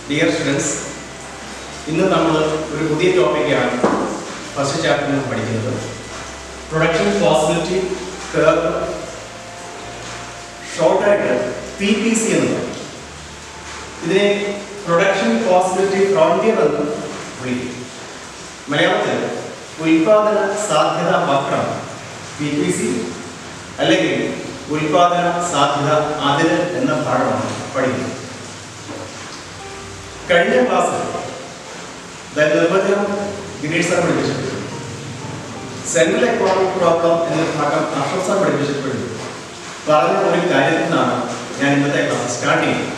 Dear students ഇന്ന് നമ്മൾ ഒരു പുതിയ ടോപ്പിക്കാണ് ഫസ്റ്റ് ചാപ്റ്ററിൽ പഠിക്കുന്നത് പ്രൊഡക്ഷൻ പോസിബിലിറ്റി കർവ് ഷോർട്ടായിട്ട് പി പി സി എന്ന് പറയും ഇതിനെ പ്രൊഡക്ഷൻ പോസിബിലിറ്റി ഫ്രോണ്ടിയർ എന്ന് വിളിക്കും മലയാളത്തിൽ ഉൽപാദന സാധ്യത വക്രം പി പി സി അല്ലെങ്കിൽ ഉൽപാദന സാധ്യത അതിര് എന്ന ഭാഗമാണ് പഠിക്കുന്നത് കഴിഞ്ഞ ക്ലാസ്സിൽ അതായത് നിർവചനം ദിനേഷ് സാർ പഠിപ്പിച്ചിട്ടുണ്ട് സെൻട്രൽ എക്കണോമിക് പ്രോബ്ലം എന്ന ഭാഗം അഷഫ് സാർ പഠിപ്പിച്ചിട്ടുണ്ട് പറഞ്ഞ ഒരു കാര്യത്തിൽ നിന്നാണ് ഞാൻ ഇന്നത്തെ ക്ലാസ് സ്റ്റാർട്ട് ചെയ്യുന്നത്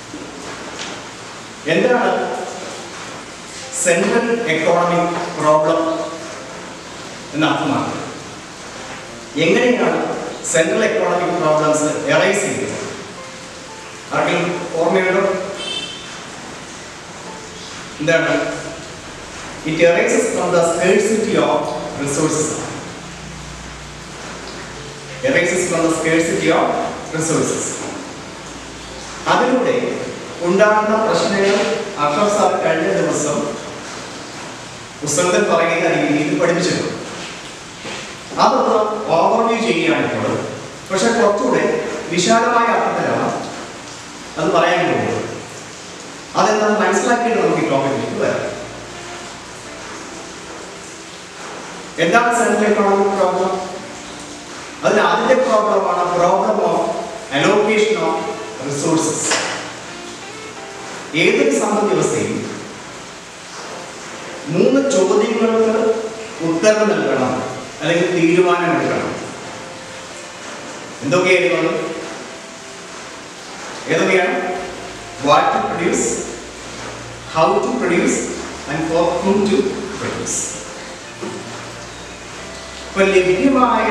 എന്താണ് സെൻട്രൽ എക്കോണമിക് പ്രോബ്ലം എന്ന അർത്ഥമാണ് എങ്ങനെയാണ് സെൻട്രൽ എക്കോണമിക് പ്രോബ്ലംസ് എറൈസ് ചെയ്യുന്നത് ആർക്കെങ്കിലും ഓർമ്മയുണ്ടോ എന്താണ് it arises from the scarcity of resources arises from the scarcity of resources അതിലൂടെ ഉണ്ടാകുന്ന പ്രശ്നങ്ങൾ അഷഫ് സാർ കഴിഞ്ഞ ദിവസം പുസ്തകത്തിൽ പറയുന്ന രീതിയിൽ പഠിപ്പിച്ചിട്ടുണ്ട് അതൊന്ന് ഓവർവ്യൂ ചെയ്യുകയാണിപ്പോൾ പക്ഷെ കുറച്ചുകൂടെ വിശാലമായ അർത്ഥത്തിലാണ് അത് പറയാൻ പോകുന്നത് അതെന്താ മനസ്സിലാക്കിയിട്ട് നമുക്ക് ഈ ടോപ്പിക്കിലേക്ക് വരാം എന്താണ് സെൻട്രൽ എക്കണോമിക് പ്രോബ്ലം അതിൽ ആദ്യത്തെ പ്രോബ്ലമാണ് problem of allocation of resources ഏതൊരു സമ്പദ് വ്യവസ്ഥയും മൂന്ന് ചോദ്യങ്ങൾക്ക് ഉത്തരം നൽകണം അല്ലെങ്കിൽ തീരുമാനമെടുക്കണം എന്തൊക്കെയായിരുന്നു ഏതൊക്കെയാണ് what to produce how to produce and for whom to produce ഇപ്പൊ ലഭ്യമായ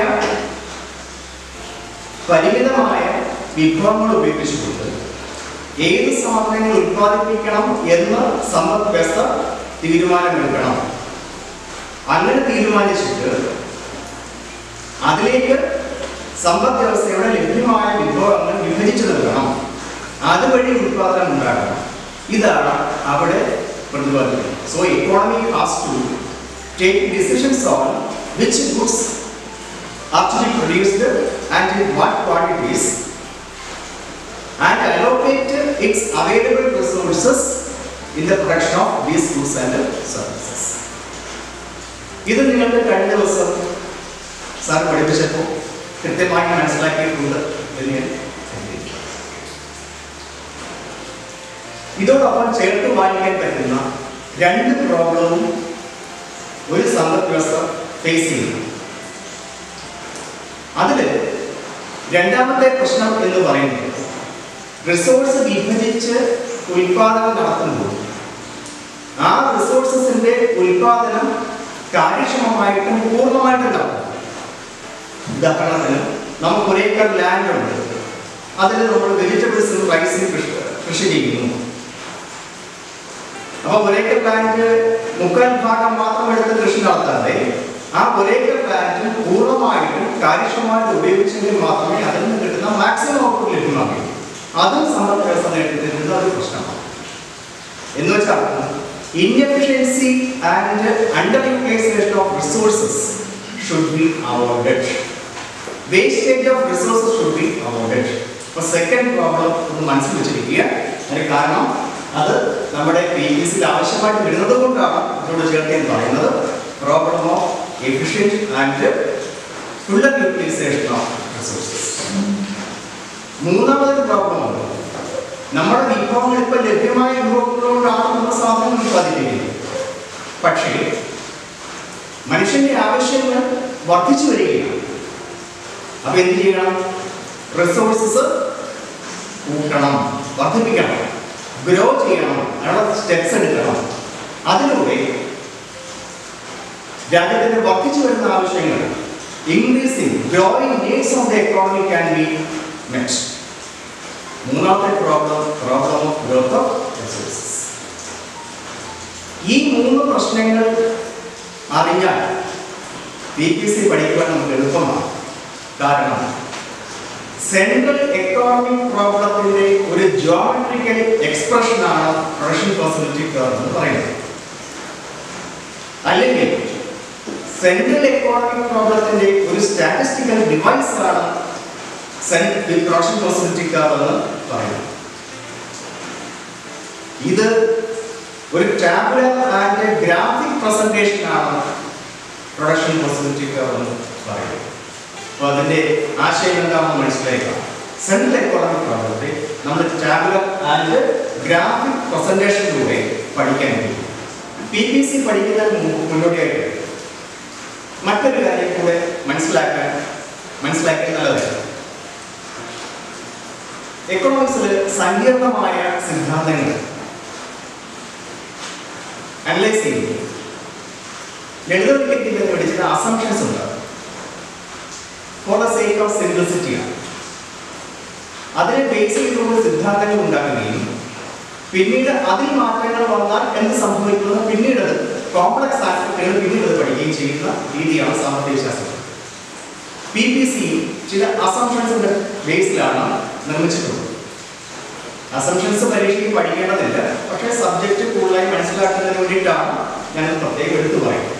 പരിമിതമായ വിഭവങ്ങൾ ഉപയോഗിച്ചുകൊണ്ട് ഏത് സാധനങ്ങൾ ഉത്പാദിപ്പിക്കണം എന്ന് സമ്പദ് വ്യവസ്ഥ തീരുമാനമെടുക്കണം അങ്ങനെ തീരുമാനിച്ചിട്ട് അതിലേക്ക് സമ്പദ് വ്യവസ്ഥയുടെ ലഭ്യമായ വിഭവങ്ങൾ വിഭജിച്ചു നൽകണം അതുവഴി ഉത്പാദനം ഉണ്ടാകണം ഇതാണ് അവിടെ പ്രതിപാദിക്കുന്നത് so economy has to take decisions on which goods are to be produced and in what quantities and allocate its available resources in the production of these goods and services. ഇത് നിങ്ങൾക്ക് കഴിഞ്ഞ ദിവസം സാർ പഠിപ്പിച്ചപ്പോൾ കൃത്യമായി മനസ്സിലാക്കിയിട്ടുണ്ട് എന്ന് ഞാൻ കരുതുന്നു. ഇതോടൊപ്പം ചേർത്ത് വായിക്കാൻ പറ്റുന്ന രണ്ട് പ്രോബ്ലവും ഒരു സമ്പദ് വ്യവസ്ഥ ഫേസ് ചെയ്യുന്നു അതിൽ രണ്ടാമത്തെ പ്രശ്നം എന്ന് പറയുന്നത് റിസോഴ്സ് വിഭജിച്ച് ഉൽപാദനം നടത്തുമ്പോൾ ആ റിസോഴ്സസിന്റെ ഉൽപാദനം കാര്യക്ഷമമായിട്ടും പൂർണ്ണമായിട്ടും നടക്കും ഉദാഹരണത്തിന് നമുക്ക് ഒരു ഏക്കർ ലാൻഡ് ഉണ്ട് അതിൽ നമ്മൾ വെജിറ്റബിൾസും റൈസും കൃഷി കൃഷി ചെയ്യുന്നു അപ്പൊ ഒരേക്കർ ലാൻഡ് മുക്കാൽ ഭാഗം മാത്രം എടുത്ത് കൃഷി നടത്താതെ ആ ഒരേക്കർ ലാൻഡ് പൂർണ്ണമായിട്ടും കാര്യക്ഷമമായിട്ട് ഉപയോഗിച്ചെങ്കിൽ മാത്രമേ അതിൽ നിന്ന് കിട്ടുന്ന മാക്സിമം ഔട്ട്പുട്ട് ലഭ്യമാകൂ അതും സമ്പദ് വ്യവസ്ഥ നേടുന്നതിന് ഒരു പ്രശ്നമാണ് എന്ന് വെച്ചാൽ inefficiency and under utilisation of resources should be avoided wastage of resources should be avoided അപ്പോൾ സെക്കൻഡ് പ്രോബ്ലം ഒന്ന് മനസ്സിൽ വെച്ചിരിക്കുക അതിന് കാരണം അത് നമ്മുടെ പി പി സിയിൽ ആവശ്യമായിട്ട് വരുന്നത് കൊണ്ടാണ് ഇതിനോട് ചേർത്ത് എന്ന് പറയുന്നത് problem of efficient and fuller utilization of resources. മൂന്നാമതൊരു പ്രോബ്ലമാണ് നമ്മുടെ വിഭവങ്ങൾ ഇപ്പൊ ലഭ്യമായ വിഭവങ്ങളോടാണ് നമ്മുടെ സാധനങ്ങൾ ഉത്പാദിപ്പിക്കുന്നത് പക്ഷേ മനുഷ്യന്റെ ആവശ്യങ്ങൾ വർദ്ധിച്ചു വരികയാണ് അപ്പൊ എന്ത് ചെയ്യണം റിസോഴ്സസ് കൂട്ടണം വർദ്ധിപ്പിക്കണം ഗ്രോ ചെയ്യണം അതിനുള്ള സ്റ്റെപ്സ് എടുക്കണം അതിലൂടെ രാജ്യത്തിന്റെ വർദ്ധിച്ചു വരുന്ന ആവശ്യങ്ങൾ increasing growing needs of the economy can be met മൂന്നാമത്തെ problem problem of growth of resources ഈ മൂന്ന് പ്രശ്നങ്ങൾ അറിഞ്ഞാൽ പി പി സി പഠിക്കുവാൻ നമുക്ക് എളുപ്പമാണ് കാരണം സെൻട്രൽ എക്കോണമിക് പ്രോബ്ലത്തിന്റെ ഒരു ജോമെട്രിക്കൽ എക്സ്പ്രഷൻ ആണ് പ്രൊഡക്ഷൻ ഫെസിലിറ്റി കർവ് എന്ന് പറയുന്നത് അല്ലെങ്കിൽ സെൻട്രൽ എക്കോണമിക് പ്രോബ്ലത്തിന്റെ ഒരു സ്റ്റാറ്റിസ്റ്റിക്കൽ ഡിവൈസ് ആണ് പ്രൊഡക്ഷൻ ഫെസിലിറ്റി കർവ് എന്ന് പറയുന്നത് ഇത് ഒരു ടാബുലർ ആൻഡ് ഗ്രാഫിക് പ്രസന്റേഷൻ ആണ് പ്രൊഡക്ഷൻ ഫെസിലിറ്റി കർവ് എന്ന് പറയുന്നത് അപ്പോൾ അതിന്റെ ആശയം എന്താണെന്ന് മനസ്സിലാക്കാം സെൻട്രൽ എക്കോണമിക് പ്രോബ്ലത്തെ നമ്മൾ ടാബുലർ ആൻഡ് ഗ്രാഫിക് പ്രസന്റേഷനിലൂടെ പഠിക്കാൻ കഴിയും പി പി സി പഠിക്കുന്നതിന് മുമ്പ് മുന്നോടിയായിട്ട് മറ്റൊരു കാര്യം കൂടെ മനസ്സിലാക്കാൻ മനസ്സിലാക്കാൻ നല്ലതായിരുന്നു എക്കണോമിക്സിൽ സങ്കീർണമായ സിദ്ധാന്തങ്ങൾ അനലൈസ് ചെയ്യുന്നു ലളിതവൽക്കരിക്കുന്നതിന് വേണ്ടി ചില അസംഷൻസ് ഉണ്ട് for the sake of simplicity ആണ് അതിനെ ബേസ് ചെയ്തുകൊണ്ട് സിദ്ധാന്തങ്ങൾ ഉണ്ടാക്കുകയും പിന്നീട് അതിൽ മാറ്റങ്ങൾ വന്നാൽ എന്ത് സംഭവിക്കുന്നത് പിന്നീട് കോംപ്ലക്സ് ആസ്പെക്റ്റുകൾ പിന്നീട് അത് പഠിക്കുകയും ചെയ്യുന്ന രീതിയാണ് സാമ്പത്തിക ശാസ്ത്രം പി പി സി ചില അസംഷൻസിന്റെ ബേസിലാണ് നിർമ്മിച്ചിട്ടുള്ളത് അസംഷൻസ് പരീക്ഷയ്ക്ക് പഠിക്കേണ്ടതില്ല പക്ഷേ സബ്ജക്റ്റ് കൂടുതലായി മനസ്സിലാക്കുന്നതിന് വേണ്ടിയിട്ടാണ് ഞാനത് പ്രത്യേകം എടുത്തു പറയുന്നത്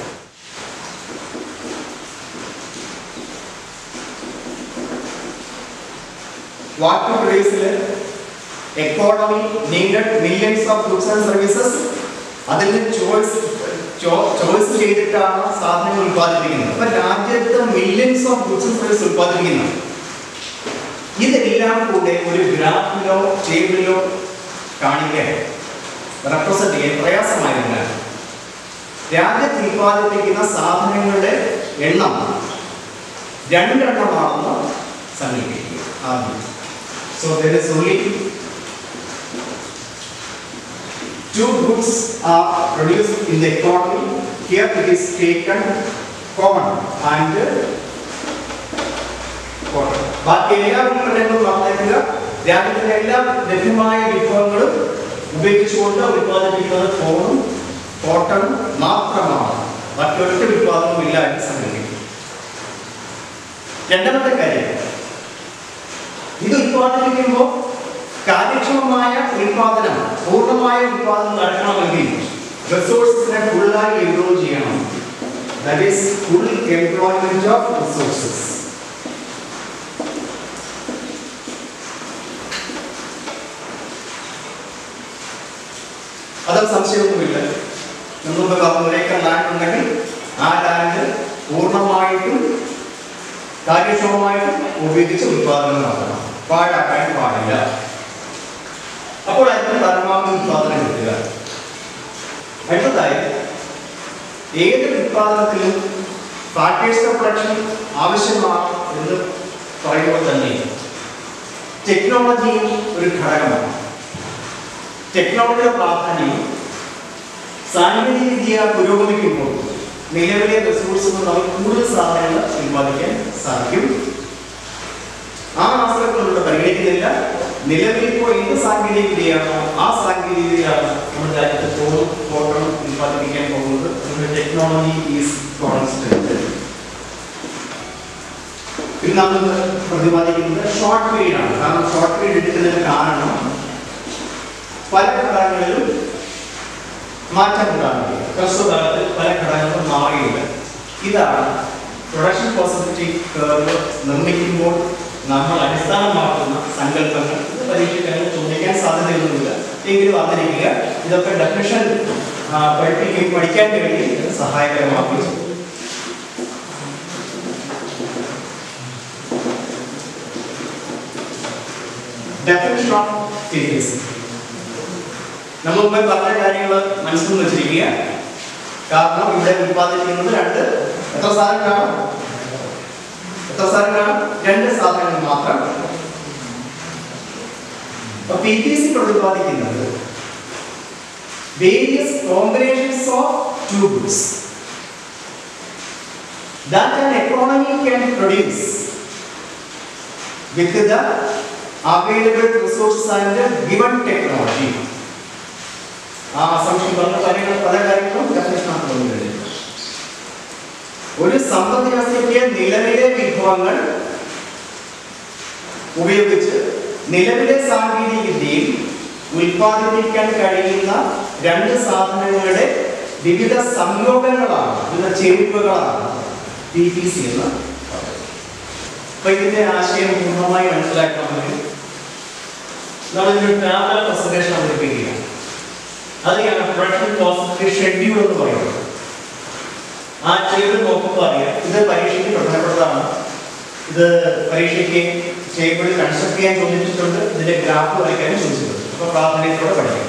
വാട്ടർ പ്രൊഡ്യൂസിൽ economy needed millions of goods and services അതിൽ ചോയ്സ് ചോയ്സ് ചെയ്തിട്ടാണ് സാധനങ്ങൾ ഉത്പാദിപ്പിക്കുന്നത് അപ്പൊ രാജ്യത്ത് millions of goods and service ഉത്പാദിപ്പിക്കുന്നത് ഇതെല്ലാം കൂടെ ഒരു ഗ്രാഫിലോ ടേബിളിലോ കാണിക്കാൻ റെപ്രസെന്റ് ചെയ്യാൻ പ്രയാസമായതിനാൽ രാജ്യത്ത് ഉത്പാദിപ്പിക്കുന്ന സാധനങ്ങളുടെ എണ്ണം രണ്ടെണ്ണമാണെന്ന് സങ്കല്പിക്കുക ആദ്യം So there is only two goods are produced in the economy. Here it is taken common and cotton. ബാക്കി എല്ലാ ഉൽപ്പന്നങ്ങളും പറഞ്ഞേക്കുക രാജ്യത്തിന്റെ എല്ലാ ലഭ്യമായ വിഭവങ്ങളും ഉപയോഗിച്ചുകൊണ്ട് ഉൽപ്പാദിപ്പിക്കുന്നത് ഫോണും കോട്ടണും മാത്രമാണ് ബാക്കി ഒറ്റ വിഭാഗവും ഇല്ല എന്ന് സങ്കല്പിക്കും രണ്ടാമത്തെ കാര്യം ഇത് ഉൽപ്പാദിപ്പിക്കുമ്പോൾ കാര്യക്ഷമമായ ഉൽപാദനം പൂർണ്ണമായ ഉൽപാദനം നടക്കണമെങ്കിൽ റിസോഴ്സിനെ ഫുള്ളായി എംപ്ലോയ് ചെയ്യണം that is full employment of resources അത് സംശയമൊന്നുമില്ല മുമ്പ് പറഞ്ഞ ഒരേക്കർ ലാൻഡ് ഉണ്ടെങ്കിൽ ആ ലാൻഡ് പൂർണ്ണമായിട്ടും കാര്യക്ഷമമായിട്ടും ഉപയോഗിച്ച് ഉത്പാദനം നടത്തണം പാഴാക്കാൻ പാടില്ല അപ്പോൾ അതിന് പരമാവധി ഉത്പാദനം കിട്ടുക അടുത്തതായി ഏത് ഉത്പാദനത്തിലും ഫാക്ടേഴ്സ് ഓഫ് പ്രൊഡക്ഷൻ ആവശ്യമാണ് എന്ന് പറയുമ്പോൾ തന്നെ ടെക്നോളജിയും ഒരു ഘടകമാണ് ടെക്നോളജിയുടെ പ്രാധാന്യം സാങ്കേതിക വിദ്യ പുരോഗമിക്കുമ്പോൾ നിലവിലെ റിസോഴ്സുകൾ നമുക്ക് കൂടുതൽ സാധനങ്ങൾ ഉത്പാദിക്കാൻ സാധിക്കും ആ ആസ്പെക്ടുകളുടെ പരിഗണിക്കുന്നില്ല നിലവിൽ ഇപ്പോൾ എന്ത് സാങ്കേതിക വിദ്യയാണോ ആ സാങ്കേതിക വിദ്യയാണ് നമ്മുടെ രാജ്യത്ത് ഫോണും ഫോട്ടോയും ഉത്പാദിപ്പിക്കാൻ പോകുന്നത് നമ്മുടെ ടെക്നോളജി ഈസ് കോൺസ്റ്റന്റ് ഇത് നമ്മൾ പ്രതിപാദിക്കുന്നത് ഷോർട്ട് പീരീഡ് ആണ് കാരണം ഷോർട്ട് പീരീഡ് എടുക്കുന്നതിന് കാരണം പല ഘടകങ്ങളിലും മാറ്റം ഉണ്ടാകുകയും ഹ്രസ്വകാലത്തിൽ പല ഘടകങ്ങളും മാറുകയില്ല ഇതാണ് പ്രൊഡക്ഷൻ പോസിബിലിറ്റി കർവ് നിർമ്മിക്കുമ്പോൾ നമ്മൾ അടിസ്ഥാനമാക്കുന്ന സങ്കല്പങ്ങൾ ഇത് പരീക്ഷയ്ക്കായി ചോദിക്കാൻ സാധ്യതയൊന്നുമില്ല എങ്കിലും അറിഞ്ഞിരിക്കുക ഇതൊക്കെ ഡെഫിനിഷൻ പഠിപ്പിക്കുകയും പഠിക്കാൻ വേണ്ടി ഇത് സഹായകരമാക്കുകയും ചെയ്യും ഡെഫിനിഷൻ ഓഫ് ഫിസിക്സ് നമ്മൾ മുമ്പേ പറഞ്ഞ കാര്യങ്ങൾ മനസ്സിൽ വെച്ചിരിക്കുക കാരണം ഇവിടെ ഉത്പാദിപ്പിക്കുന്നത് രണ്ട് എത്ര സാധനങ്ങളാണ് എത്ര സാധനങ്ങളാണ് രണ്ട് സാധനങ്ങൾ മാത്രം പി പി സി പ്രതിപാദിക്കുന്നത് various combinations of two goods that an economy can produce with the available resources and given technology ആ അസംഷൻ പറഞ്ഞ കാര്യങ്ങൾ പല കാര്യങ്ങളും ഡെഫിനേഷനാണ് തോന്നുന്നത് ഒരു സമ്പദ് വ്യവസ്ഥയ്ക്ക് നിലവിലെ വിഭവങ്ങൾ ഉപയോഗിച്ച് നിലവിലെ സാങ്കേതിക വിദ്യയിൽ ഉൽപ്പാദിപ്പിക്കാൻ കഴിയുന്ന രണ്ട് സാധനങ്ങളുടെ വിവിധ സംയോഗങ്ങളാണ് വിവിധ ചേരുവകളാണ് പി പി സി എന്ന് പറയുന്നത് അപ്പൊ ഇതിന്റെ ആശയം പൂർണ്ണമായി മനസ്സിലാക്കണമെങ്കിൽ നമ്മളിതൊരു ടാബ്ലറ്റ് പ്രസന്റേഷൻ അവതരിപ്പിക്കുക അതിനെയാണ് പ്രൊഡക്ഷൻ കോസ്റ്റ് ഷെഡ്യൂൾ എന്ന് പറയുന്നത് ആ ടേബിൾ നോക്കുമ്പോൾ അറിയാം ഇത് പരീക്ഷയ്ക്ക് പ്രധാനപ്പെട്ടതാണ് ഇത് പരീക്ഷയ്ക്ക് ടേബിൾ കൺസ്ട്രക്ട് ചെയ്യാൻ ചോദിച്ചിട്ടുണ്ട് ഇതിന്റെ ഗ്രാഫ് വരയ്ക്കാനും ചോദിച്ചിട്ടുണ്ട് അപ്പൊ പ്രാധാന്യത്തോടെ പഠിക്കാം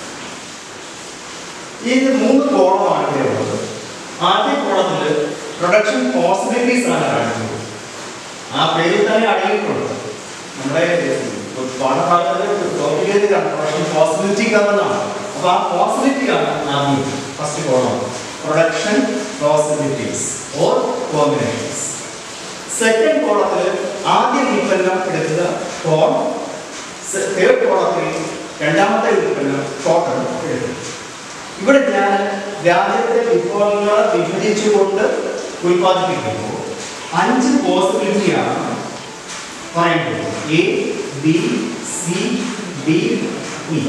ഇത് മൂന്ന് കോളമാണ് ഇവിടെ ഉള്ളത് ആദ്യ കോളത്തിൽ പ്രൊഡക്ഷൻ പോസിബിലിറ്റീസ് ആണ് കാണിക്കുന്നത് ആ പേരിൽ തന്നെ അടങ്ങിയിട്ടുണ്ട് നമ്മുടെ പാഠഭാഗത്തിൽ പ്രൊഡക്ഷൻ പോസിബിലിറ്റി കാണുന്നതാണ് അപ്പൊ ആ പോസിബിലിറ്റി ആണ് ആദ്യം first column production possibilities or combinations second കോളത്തിൽ ആദ്യ ഉൽപ്പന്നം എടുക്കുക കോൺ തേർഡ് കോളത്തിൽ രണ്ടാമത്തെ ഉൽപ്പന്നം കോട്ടൺ എടുക്കുക ഇവിടെ ഞാൻ രാജ്യത്തെ വിഭവങ്ങളെ വിഭജിച്ചുകൊണ്ട് ഉൽപ്പാദിപ്പിക്കുമ്പോൾ അഞ്ച് പോസിബിലിറ്റിയാണ് പറയുന്നത് A B C D E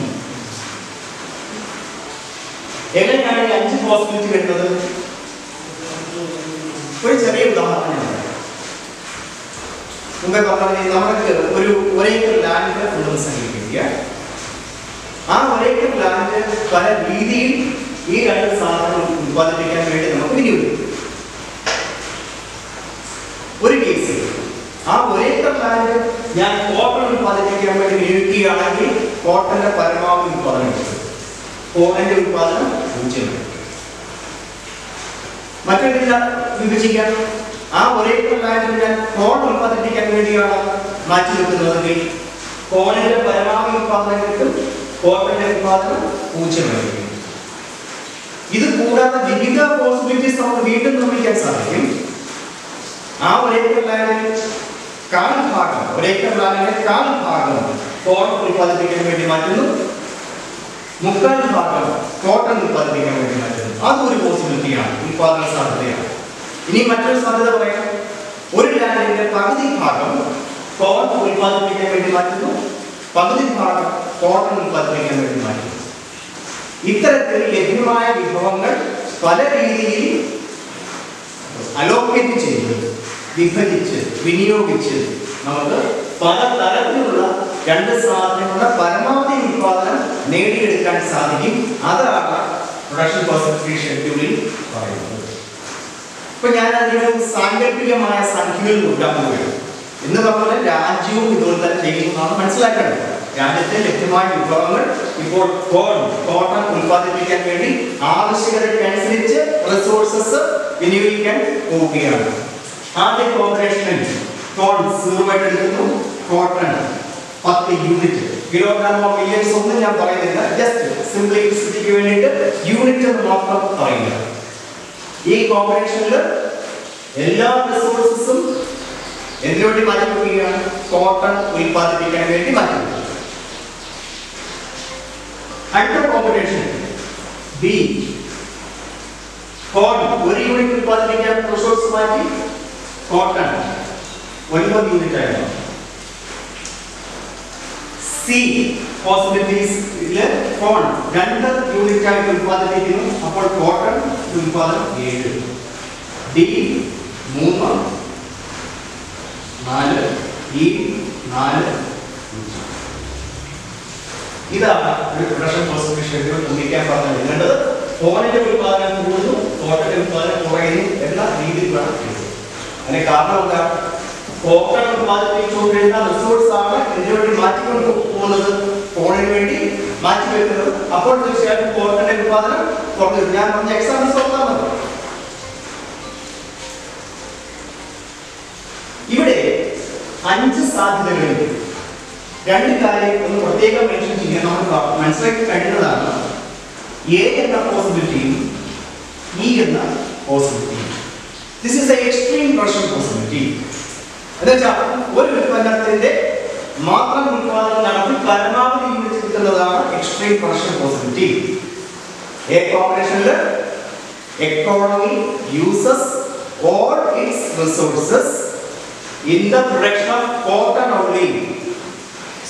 എങ്ങനെയാണ് ഈ അഞ്ച് പോസിബിലിറ്റി വരുന്നത് ഒരു ചെറിയ ഉദാഹരണം ഞാൻ പറയാം. മുമ്പേ പറഞ്ഞ നമുക്ക് ഒരു ഒരേക്കർ ലാൻഡ് ഉണ്ടെന്ന് സങ്കല്പിക്കുക ആ ഒരേക്കർ ലാൻഡ് പല രീതിയിൽ ഈ രണ്ട് സാധനങ്ങൾ ഉത്പാദിപ്പിക്കാൻ വേണ്ടി നമുക്ക് വിനിയോഗിക്കും ഒരു കേസിൽ ആ ഒരേക്കർ ലാൻഡ് ഞാൻ കോട്ടൺ ഉത്പാദിപ്പിക്കാൻ വേണ്ടി വിനിയോഗിക്കുകയാണെങ്കിൽ കോട്ടന്റെ പരമാവധി ഉത്പാദനം കിട്ടും. കോട്ടന്റെ ഉത്പാദനം പൂജ്യമാണ് മറ്റൊരു രീതിയിൽ വിഭജിക്കാം ആ ഒരേക്കർ ലാൻഡിൽ ഞാൻ കോൺ ഉത്പാദിപ്പിക്കാൻ വേണ്ടിയാണ് മാറ്റി വെക്കുന്നതെങ്കിൽ കോണിന്റെ പരമാവധി ഉത്പാദനം കിട്ടും കോട്ടന്റെ ഉത്പാദനം പൂജ്യമായിരിക്കും ഇത് കൂടാതെ വിവിധ പോസിബിലിറ്റീസ് നമുക്ക് വീണ്ടും നിർമ്മിക്കാൻ സാധിക്കും ആ ഒരേക്കർ ലാൻഡിൽ കാൽ ഭാഗം ഒരേക്കർ ലാൻഡിന്റെ കാൽ ഭാഗം കോൺ ഉത്പാദിപ്പിക്കാൻ വേണ്ടി മാറ്റുന്നു മുക്കാൽ ഭാഗം കോട്ടൺ ഉത്പാദിപ്പിക്കാൻ വേണ്ടി മാറ്റുന്നു അതും ഒരു പോസിബിലിറ്റിയാണ് ഉത്പാദന സാധ്യതയാണ് ഇനി മറ്റൊരു സാധ്യത പറയാം ഒരു ലാൻഡിന്റെ പകുതി ഭാഗം കോൺ ഉത്പാദിപ്പിക്കാൻ വേണ്ടി മാറ്റുന്നു പകുതി ഭാഗം കോട്ടൺ ഉത്പാദിപ്പിക്കാൻ വേണ്ടി മാറ്റുന്നു ഇത്തരത്തിൽ ലഭ്യമായ വിഭവങ്ങൾ പല രീതിയിൽ അലോക്കേറ്റ് ചെയ്ത് വിഭജിച്ച് വിനിയോഗിച്ച് നമുക്ക് പല തരത്തിലുള്ള രണ്ട് സാധനങ്ങളുടെ പരമാവധി ഉത്പാദനം നേടിയെടുക്കാൻ സാധിക്കും അതാണ് പ്രൊഡക്ഷൻ പോസിബിലിറ്റി ഷെഡ്യൂളിൽ പറയുന്നത് ഇപ്പൊ ഞാൻ അതിന് സാങ്കല്പികമായ സംഖ്യകൾ കൊടുക്കാൻ പോവുകയാണ് എന്ന് പറഞ്ഞാൽ രാജ്യവും ഇതുപോലെ തന്നെ ചെയ്യുന്നതാണ് മനസ്സിലാക്കേണ്ടത് രാജ്യത്തെ ലഭ്യമായ വിഭവങ്ങൾ ഇപ്പോൾ കോൺ കോട്ടൺ ഉത്പാദിപ്പിക്കാൻ വേണ്ടി ആവശ്യകതയ്ക്കനുസരിച്ച് റിസോഴ്സസ് വിനിയോഗിക്കാൻ പോവുകയാണ് ആദ്യ കോർപ്പറേഷനിൽ കോൺ സീറോ ആയിട്ട് എടുക്കുന്നു കോട്ടൺ പത്ത് യൂണിറ്റ് കിലോഗ്രാമോ മില്യൻസ് ഒന്നും ഞാൻ പറയുന്നില്ല ജസ്റ്റ് സിംപ്ലിസിറ്റിക്ക് വേണ്ടിയിട്ട് യൂണിറ്റ് എന്ന് മാത്രം പറയുക ഈ കോർപ്പറേഷനിൽ എല്ലാ റിസോഴ്സസും എന്തിനു വേണ്ടി മാറ്റി വെക്കുകയാണ് കോട്ടൺ ഉൽപ്പാദിപ്പിക്കാൻ വേണ്ടി മാറ്റി വെക്കുക അടുത്ത കോമ്പറ്റീഷൻ ബി കോൺ ഒരു യൂണിറ്റ് ഉൽപ്പാദിപ്പിക്കാൻ റിസോഴ്സ് മാറ്റി കോട്ടൺ ഒൻപത് യൂണിറ്റ് ആയിരുന്നു സി പോസിബിലിറ്റീസില് കോൺ രണ്ട് യൂണിറ്റ് ആയിട്ട് ഉൽപ്പാദിപ്പിക്കുന്നു അപ്പോൾ കോട്ടൺ ഉൽപ്പാദനം ഏഴ് ഡി മൂന്ന് നാല് ഈ നാല് പൂജ്യം. ഇതാണ് ഒരു പ്രൊഡക്ഷൻ പോസിബിലിറ്റി ഷെഡ്യൂൾ നിർമ്മിക്കാൻ പറഞ്ഞു എഴുതേണ്ടത് ഫോണിന്റെ ഉൽപാദനം കൂടുന്നു കോട്ടന്റെ ഉൽപാദനം കുറയുന്നു എന്ന രീതിയിൽ വേണം എഴുതാൻ. അതിന് കാരണം എന്താ കോട്ടൺ ഉൽപ്പാദിപ്പിച്ചുകൊണ്ടിരുന്ന റിസോഴ്സ് ആണ് ഇതിനു വേണ്ടി മാറ്റിക്കൊണ്ട് പോകുന്നത് ഫോണിന് വേണ്ടി മാറ്റി വെക്കുന്നത് അപ്പോൾ തീർച്ചയായിട്ടും കോട്ടന്റെ ഉൽപാദനം കുറഞ്ഞു ഞാൻ പറഞ്ഞ എക്സാമ്പിൾസ് ഓർത്താൽ മതി ഇവിടെ അഞ്ച് സാധ്യതകളുണ്ട് രണ്ട് കാര്യം ഒന്ന് പ്രത്യേകം മെൻഷൻ ചെയ്യാൻ നമുക്ക് മനസ്സിലാക്കി കഴിയുന്നതാണ് എ എന്ന പോസിബിലിറ്റിയും ഇ എന്ന പോസിബിലിറ്റിയും this is a extreme pressure possibility എന്നുവെച്ചാൽ ഒരു ഉൽപ്പന്നത്തിന്റെ മാത്രം ഉൽപാദനം നടത്തി പരമാവധി യൂണിറ്റ് കിട്ടുന്നതാണ് എക്സ്ട്രീം പ്രഷർ പോസിബിലിറ്റി എ കോമ്പറേഷനിൽ economy uses all its resources in the production of cotton only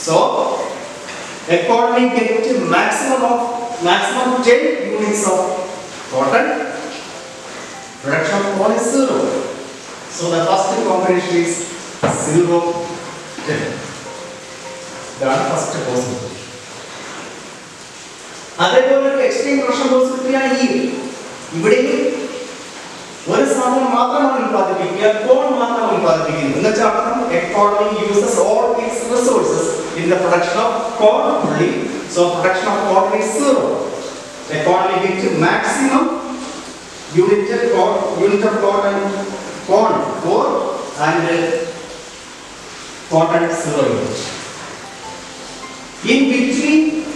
So, economy get maximum of maximum 10 units of cotton. Production of corn is zero. So the first combination is zero 10. ഇതാണ് first possibility അതേപോലെ ഒരു extreme pressure പോസിബിലിറ്റിയാണ് ഈ ഇവിടെയും ഒരു സാധനം മാത്രമാണ് ഉൽപ്പാദിപ്പിക്കുക കോൺ മാത്രം ഉൽപ്പാദിപ്പിക്കുന്നത് എന്ന് വെച്ചാൽ അർത്ഥം economy uses all its resources in the production of corn only so production of corn is zero economy get maximum unit corn unit of cotton corn four and cotton zero unit in between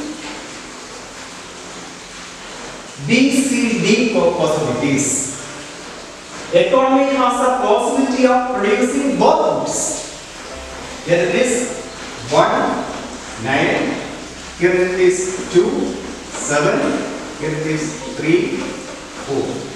B, C, D possibilities. Economy has a possibility of producing both goods. Here it is 1, 9, here it is 2, 7, here it is 3, 4.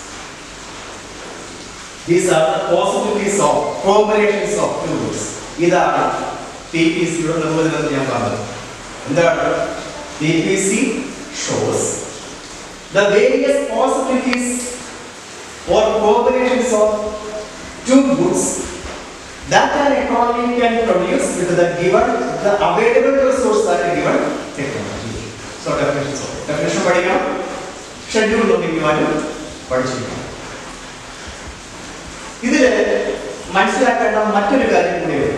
These are the possibilities of combinations of two goods. ഇതാണ് T P സിയുടെ നിർവചനം ഞാൻ പറഞ്ഞത് എന്താണ് T P C shows the various possibilities or combinations of two goods that an economy can produce with the given the available resource that is given technology. So definition so definition പഠിക്കണം schedule നോക്കിക്കുവാനും പഠിച്ചിരിക്കണം ഇതില് മനസ്സിലാക്കേണ്ട മറ്റൊരു കാര്യം കൂടി വരും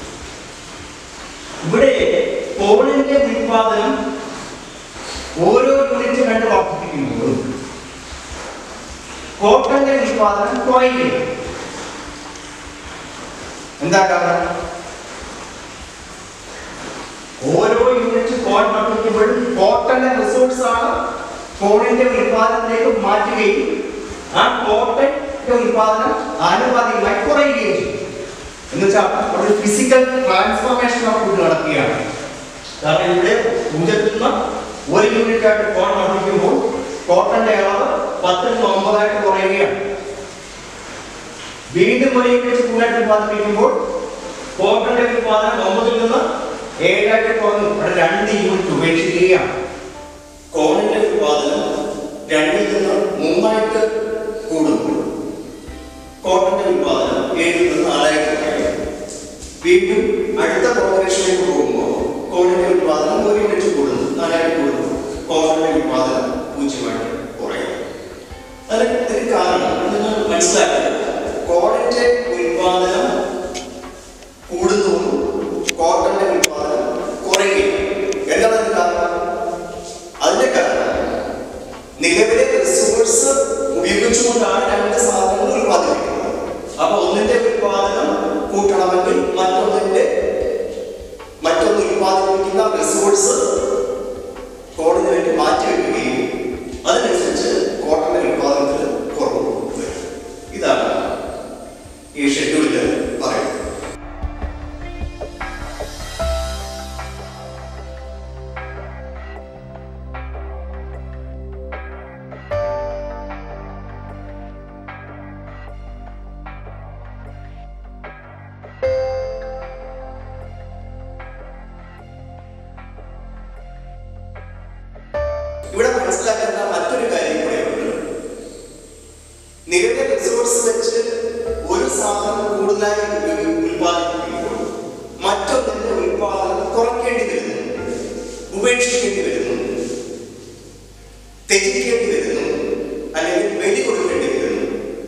ഇവിടെ കോണിന്റെ ഉൽപാദനം ഓരോ യൂണിറ്റ് കണ്ട് വർദ്ധിപ്പിക്കുമ്പോഴും കോട്ടന്റെ ഉൽപാദനം കുറയുകയും എന്താ കാരണം ഓരോ യൂണിറ്റ് കോൺ വർദ്ധിക്കുമ്പോഴും കോട്ടന്റെ റിസോഴ്സ് ആണ് കോണിന്റെ ഉൽപാദനത്തിലേക്ക് മാറ്റുകയും ആ കോട്ടന്റെ ഉൽപാദനം ആനുപാതികമായി കുറയുകയും ചെയ്യും എന്ന് വെച്ചാൽ ഒരു ഫിസിക്കൽ ട്രാൻസ്ഫോർമേഷൻ ഓഫ് ഫുഡ് നടക്കുകയാണ് കാരണം ഇവിടെ പൂജ്യത്തിൽ നിന്ന് ഒരു യൂണിറ്റ് ആയിട്ട് കോൺ വർദ്ധിക്കുമ്പോൾ കോട്ടന്റെ അളവ് പത്തിൽ നിന്ന് ഒമ്പതായിട്ട് കുറയുകയാണ് വീണ്ടും ഒരു യൂണിറ്റ് കൂടുതലായിട്ട് ഉത്പാദിപ്പിക്കുമ്പോൾ കോട്ടന്റെ ഉത്പാദനം ഒമ്പതിൽ നിന്ന് ഏഴായിട്ട് കുറഞ്ഞു അവിടെ രണ്ട് യൂണിറ്റ് ഉപേക്ഷിക്കുകയാണ് കോണിന്റെ ഉത്പാദനം രണ്ടിൽ നിന്ന് മൂന്നായിട്ട് കൂടുമ്പോൾ കോട്ടന്റെ ഉത്പാദനം ഏഴിൽ നിന്ന് നാലായിട്ട് കുറയും വീണ്ടും അടുത്ത കോർപ്പറേഷനിലേക്ക് പോകുമ്പോൾ കോണിന്റെ ഉത്പാദനം ഒരു യൂണിറ്റ് കൂടുന്നു നാലായിട്ട് കൂടുന്നു കോണിന്റെ ഉത്പാദനം പൂജ്യമായിട്ട് കുറയും അതിന് ഇതിന് കാരണം നിങ്ങൾ മനസ്സിലാക്കുന്നത് കോണിന്റെ ഉത്പാദനം കൂടുന്നു കോട്ടന്റെ ഉത്പാദനം കുറയുകയും എന്താണ് അതിന് കാരണം അതിന്റെ കാരണം നിലവിലെ റിസോഴ്സ് ഉപയോഗിച്ചുകൊണ്ടാണ് രണ്ട് സാധനങ്ങൾ ഉത്പാദിപ്പിക്കുന്നത് അപ്പൊ ഒന്നിന്റെ ഉത്പാദനം കൂട്ടണമെങ്കിൽ മറ്റൊന്നിന്റെ മറ്റൊന്ന് ഉത്പാദിപ്പിക്കുന്ന റിസോഴ്സ് കോടിന് വേണ്ടി മാറ്റിവെക്കുകയും അതിനനുസരിച്ച് കോട്ടന്റെ ഉത്പാദനത്തിൽ കുറവ് വരും ഇതാണ് ഈ ഷെഡ്യൂളിൽ പറയുന്നത് ഇവിടെ മനസ്സിലാക്കേണ്ട മറ്റൊരു കാര്യം കൂടെയുണ്ട് നിലവിലെ റിസോഴ്സ് വെച്ച് ഒരു സാധനം കൂടുതലായി ഉപയോഗി- ഉൽപ്പാദിപ്പിക്കുമ്പോൾ മറ്റൊന്നിന്റെ ഉൽപ്പാദനം കുറയ്ക്കേണ്ടി വരുന്നു ഉപേക്ഷിക്കേണ്ടി വരുന്നു ത്യജിക്കേണ്ടി വരുന്നു അല്ലെങ്കിൽ വെടി കൊടുക്കേണ്ടി വരുന്നു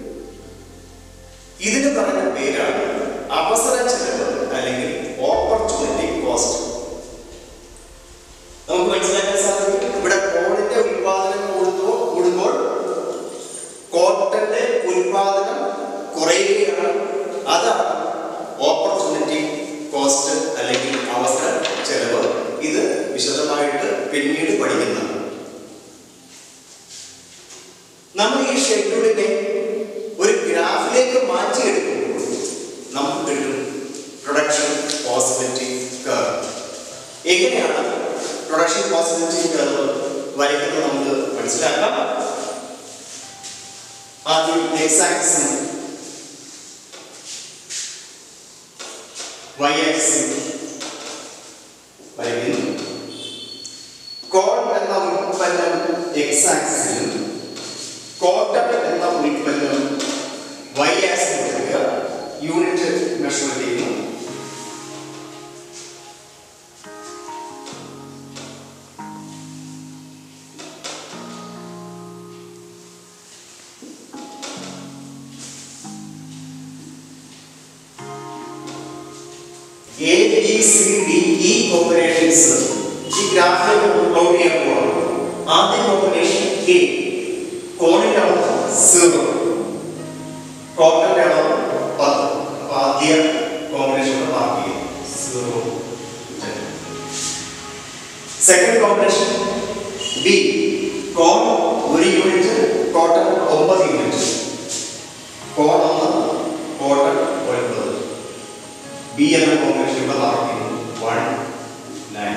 ഇതിന് പറയുന്ന പേരാണ് അവസര ചെലവ് അല്ലെങ്കിൽ ഓപ്പർച്യൂണിറ്റി കോസ്റ്റ് നമുക്ക് മനസ്സിലാക്കാൻ സാധിക്കും ഇവിടെ കോണിന്റെ ഉൽപാദനം കൂടുന്നു കൂടുമ്പോൾ കോട്ടന്റെ ഉൽപാദനം കുറയുകയാണ് അതാണ് ഓപ്പർച്യൂണിറ്റി കോസ്റ്റ് അല്ലെങ്കിൽ അവസര ചെലവ് ഇത് വിശദമായിട്ട് പിന്നീട് പഠിക്കുന്നതാണ് നമ്മൾ ഈ ഷെഡ്യൂളിനെ ഒരു ഗ്രാഫിലേക്ക് മാറ്റിയെടുക്കുമ്പോൾ നമുക്ക് കിട്ടും പ്രൊഡക്ഷൻ പോസിബിലിറ്റി കർവ് എങ്ങനെയാണ് പ്രൊഡക്ഷൻ പോസിബിലിറ്റി കർവ് വരയ്ക്കുന്നത് നമുക്ക് മനസ്സിലാക്കാം ആദ്യം എക്സ് ആക്സിസും വൈ ആക്സിസും എക്സ് ആക്സിസിലും ക്വാർട്ടർ എന്ന ഉൽപ്പന്നം വൈ ആക്സിൽ കൊടുക്കുക യൂണിറ്റ് മെഷർ ചെയ്യുന്നു A B C D E combinations ഈ ഗ്രാഫിൽ പ്ലോട്ട് ചെയ്യാൻ പോവാണ് ആദ്യ കോമ്പിനേഷൻ എ കോണിന്റെ അളവ് സീറോ ടോട്ടലിന്റെ അളവ് പത്ത് അപ്പൊ ആദ്യ കോമ്പിനേഷൻ മാർക്ക് ചെയ്യും zero second combination B corn ഒരു യൂണിറ്റ് ടോട്ടൽ ഒമ്പത് യൂണിറ്റ് കോൺ ഒന്ന് ടോട്ടൽ ഒൻപത് ബി എന്ന കോമ്പിനേഷൻ ഇവിടെ മാർക്ക് ചെയ്യുന്നു one nine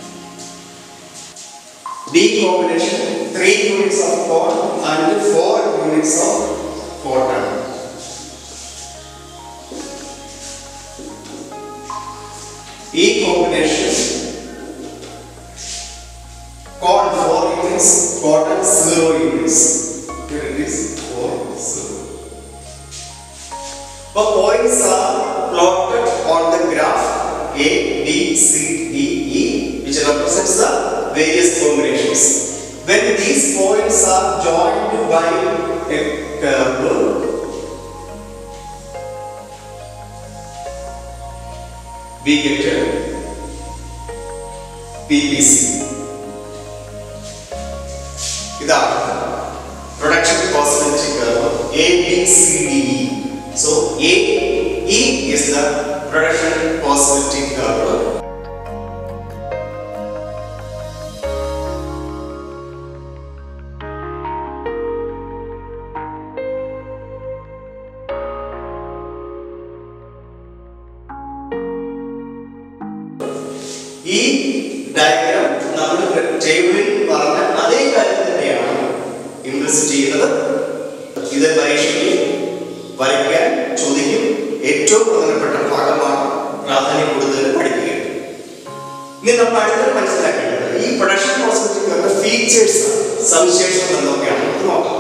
D combination three units of corn and four units of cotton ഈ combination corn four units cotton zero units Here it is four zero. The points are plotted on the graph A, B, C, D, E, which represents the various combinations. When these points are joined by a curve, we get a PPC. ഇതാണ് production possibility curve A B C D E so A E is the production possibility curve ഈ diagram നമ്മൾ ടേബിളിൽ പറഞ്ഞ അതേ കാര്യം തന്നെയാണ് implicit ചെയ്യുന്നത് ഇത് പരീക്ഷയ്ക്ക് വരയ്ക്കാൻ ചോദിക്കും ഏറ്റവും പ്രധാനപ്പെട്ട ഭാഗമാണ് പ്രാധാന്യം കൂടുതൽ പഠിക്കുക ഇനി നമ്മൾ അടുത്തത് മനസ്സിലാക്കേണ്ടത് ഈ പ്രൊഡക്ഷൻ പോസിബിലിറ്റികളുടെ ഫീച്ചേഴ്സ് സവിശേഷതകൾ എന്തൊക്കെയാണ് നമുക്ക് നോക്കാം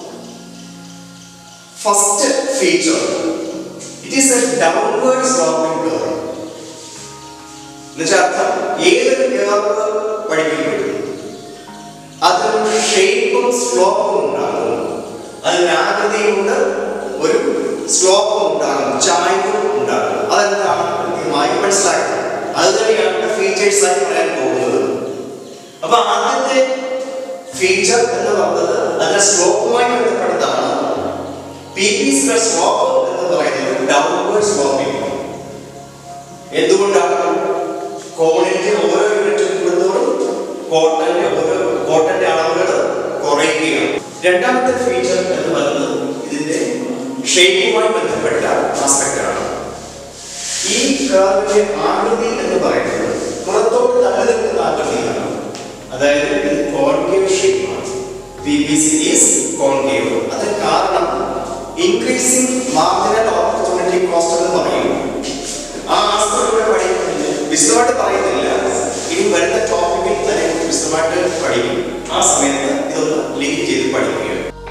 first feature it is a downward sloping curve എന്നുവെച്ചാൽ അർത്ഥം ഏതൊരു കർവ് പഠിക്കപ്പെടുന്നു അതിന് ഷേപ്പും സ്ലോപ്പും ഉണ്ടാകും അതിന് ആകൃതിയുണ്ട് ഒരു സ്ലോപ്പും ഉണ്ടാകും ചായ്വും ഉണ്ടാകും അതെന്താണ് കൃത്യമായി മനസ്സിലാക്കുക അത് തന്നെയാണ് ഫീച്ചേഴ്സ് ആയി പറയാൻ പോകുന്നത് അപ്പൊ ആദ്യത്തെ ഫീച്ചർ എന്ന് പറയുന്നത് അതിന്റെ സ്ലോപ്പുമായി ബന്ധപ്പെട്ടതാണ് പി പി സിയുടെ സ്ലോപ്പ് എന്ന് പറയുന്നത് ഡൗൺവേർഡ് സ്ലോപ്പിംഗ് എന്തുകൊണ്ടാണ് കോണിന്റെ ഓരോ യൂണിറ്റ് കൂടുന്നതോറും കോട്ടന്റെ ഓരോ കോട്ടന്റെ അളവുകൾ കുറയുകയാണ് രണ്ടാമത്തെ ഫീച്ചർ എന്ന് പറയുന്നത് ഇതിന്റെ ഷേപ്പുമായി ബന്ധപ്പെട്ട ആസ്പെക്ട് ആണ് ഈ കർവിന്റെ ആകൃതി എന്ന് പറയുന്നത് പുറത്തോട്ട് തള്ളി നിൽക്കുന്ന ആകൃതിയാണ് അതായത് ഇത് കോൺകേവ് ഷേപ്പാണ് P B C is concave അതിന് കാരണം ഇൻക്രീസിംഗ് മാർജിനൽ ഓപ്പർച്യൂണിറ്റി കോസ്റ്റ് എന്ന് പറയും ആ ആസ്പെക്ട് പഠിക്കുന്നില്ല വിശദമായിട്ട് പറയുന്നില്ല ഇനി വരുന്ന ടോപ്പിക്കിൽ തന്നെ വിശദമായിട്ട് പഠിക്കും ആ സമയത്ത് ഇതൊന്ന് ലിങ്ക് ചെയ്ത് പഠിക്കുക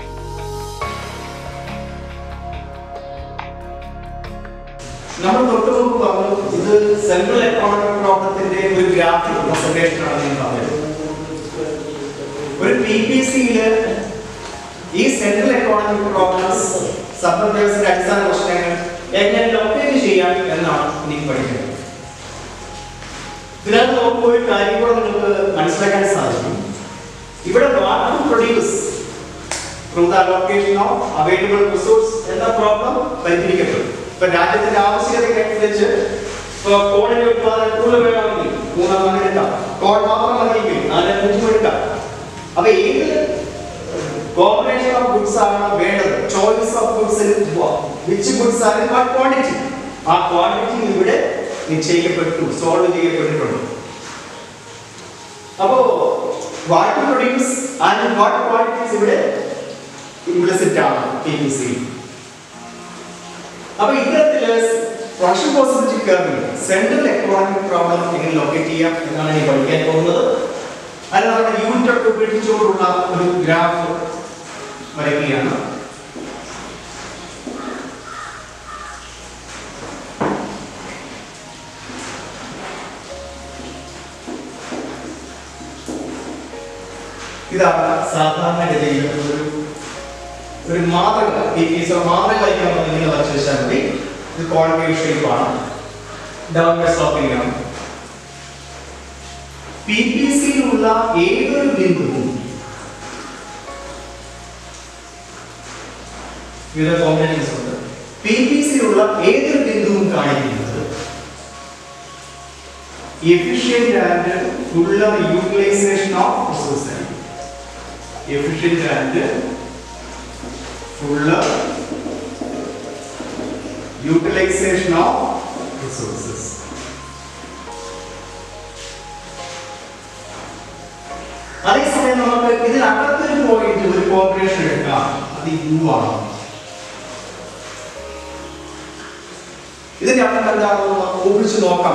നമ്മൾ തൊട്ട് മുമ്പ് പറഞ്ഞു ഇത് സെൻട്രൽ എക്കോണമിക് പ്രോബ്ലത്തിന്റെ ഒരു ഗ്രാഫിക് പ്രസന്റേഷൻ ആണ് ഞാൻ പറഞ്ഞത് ഒരു പി പി സിയില് ഈ സെൻട്രൽ എക്കോണമിക് പ്രോബ്ലംസ് സബ്ജക്ട്സിന്റെ അടിസ്ഥാന പ്രശ്നങ്ങൾ എങ്ങനെ ലൊക്കേറ്റ് ചെയ്യാം എന്നാണ് എനിക്ക് പഠിക്കുന്നത് ഇതിനകത്ത് നോക്കുമ്പോൾ ഒരു കാര്യം കൂടെ നിങ്ങൾക്ക് മനസ്സിലാക്കാൻ സാധിക്കും ഇവിടെ what to produce through the allocation of available resource എന്ന പ്രോബ്ലം പരിഹരിക്കപ്പെടും ഇപ്പൊ രാജ്യത്തിന്റെ ആവശ്യകതയ്ക്ക് അനുസരിച്ച് ഇപ്പൊ കോണിന്റെ ഉത്പാദനം കൂടുതൽ വേണമെങ്കിൽ മൂന്നാം എടുക്കാം കോൺ മാത്രം മതിയെങ്കിൽ നാല് അഞ്ചും എടുക്കാം അപ്പൊ ഏത് കോമ്പിനേഷൻ ഓഫ് ഗുഡ്സ് ആണ് വേണ്ടത് choice of goods which goods ആണ് വാട്ട് ക്വാണ്ടിറ്റി ആ ക്വാണ്ടിറ്റി ഇവിടെ നിശ്ചയിക്കപ്പെട്ടു സോൾവ് ചെയ്യപ്പെട്ടിട്ടുണ്ട് അപ്പോ what produce and what quantities ഇവിടെ ഇംപ്ലിസിറ്റ് ആണ് പി പി സി അപ്പൊ ഇത്തരത്തില് പ്രൊഡക്ഷൻ പോസിബിലിറ്റി കർവിൽ സെൻട്രൽ എക്കോണമിക് പ്രോബ്ലം എങ്ങനെ ലൊക്കേറ്റ് ചെയ്യാം എന്നാണ് ഇനി പഠിക്കാൻ പോകുന്നത് അത് നമ്മുടെ യൂണിറ്റ് ഒക്കെ ഉപേക്ഷിച്ചുകൊണ്ടുള്ള ഒരു ഗ്രാഫ് വരയ്ക്കുകയാണ് ഇതാണ് സാധാരണഗതിയിൽ ഒരു ഒരു മാതൃക ഈ പീസ് മാതൃക വരയ്ക്കാൻ നിങ്ങൾ വരച്ചു വെച്ചാൽ മതി ഇത് കോൺവേവ് ഷേപ്പാണ് ഡൗൺവേഡ് സ്ലോപ്പിംഗ് ആണ് പി പി സിയിലുള്ള ഏതൊരു ബിന്ദുവും വിവിധ കോമ്പിനേഷൻസ് ഉണ്ട് പി പി സിയിലുള്ള ഏതൊരു ബിന്ദുവും കാണിക്കുന്നത് efficient and fuller utilization of resources efficient and fuller utilization of resources അതേസമയം നമുക്ക് ഇതിനകത്തൊരു പോയിന്റ് ഒരു കോമ്പറേഷൻ എടുക്കാം അത് യു ആണ് ഇതിന്റെ അർത്ഥം എന്താണെന്ന് നമുക്ക് ഊഹിച്ച് നോക്കാം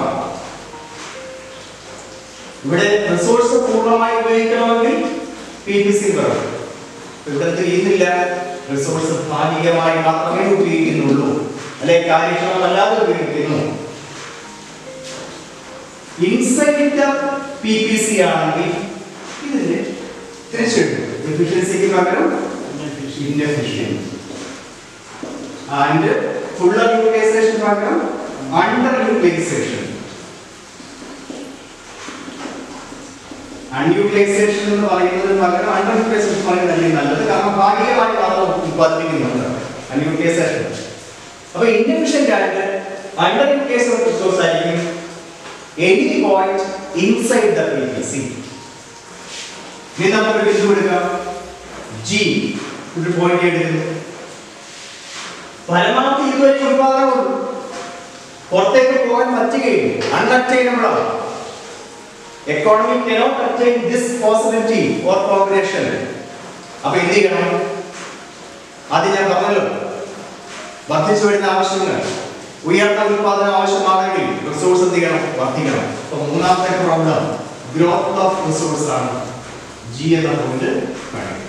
ഇവിടെ റിസോഴ്സ് പൂർണ്ണമായി ഉപയോഗിക്കണമെങ്കിൽ പി പി സി വേണം ഇവിടെ എന്ത് ചെയ്യുന്നില്ല റിസോഴ്സ് ഭാഗികമായി മാത്രമേ ഉപയോഗിക്കുന്നുള്ളൂ അല്ലെ കാര്യക്ഷമമല്ലാതെ ഉപയോഗിക്കുന്നു ഇൻസൈഡ് പി പി സി ആണെങ്കിൽ ഇതിന് തിരിച്ചെഴുതും എഫിഷ്യൻസിക്ക് പകരം ഇൻഎഫിഷ്യൻറ്റ് ആൻഡ് ഫുള്ളർ യൂട്ടിലൈസേഷൻ പകരം അണ്ടർ യൂട്ടിലൈസേഷൻ അൺയൂട്ടിലൈസേഷൻ എന്ന് പറയുന്നത് പകരം അണ്ടർ യൂട്ടിലൈസേഷൻ പറയുന്നത് നല്ലത് കാരണം ഭാഗികമായി മാത്രം ഉത്പാദിപ്പിക്കുന്നുണ്ട് അൺയൂട്ടിലൈസേഷൻ അപ്പൊ ഇൻഎഫിഷ്യന്റ് ആയിട്ട് അണ്ടർ യൂട്ടിലൈസേഷൻ റിസോഴ്സ് ആയിരിക്കും any point inside the P P C ഇനി നമുക്കൊരു ബിന്ദു എടുക്കാം ജി ഒരു പോയിന്റ് എടുക്കുന്നു പരമാവധി ഇതുവരെ ഉത്പാദനമുള്ളൂ പുറത്തേക്ക് പോകാൻ പറ്റുകയും അൺഅറ്റൈനബിൾ ആണ് economy cannot attain this possibility or combination അപ്പൊ എന്ത് ചെയ്യണം അത് ഞാൻ പറഞ്ഞല്ലോ വർദ്ധിച്ചു വരുന്ന ആവശ്യങ്ങൾ ഉയർന്ന ഉത്പാദനം ആവശ്യമാണെങ്കിൽ റിസോഴ്സ് എന്ത് ചെയ്യണം വർദ്ധിക്കണം അപ്പൊ മൂന്നാമത്തെ പ്രോബ്ലം ഗ്രോത്ത് ഓഫ് റിസോഴ്സ് ആണ് ജി എന്ന പോയിന്റ് കാണിക്കുക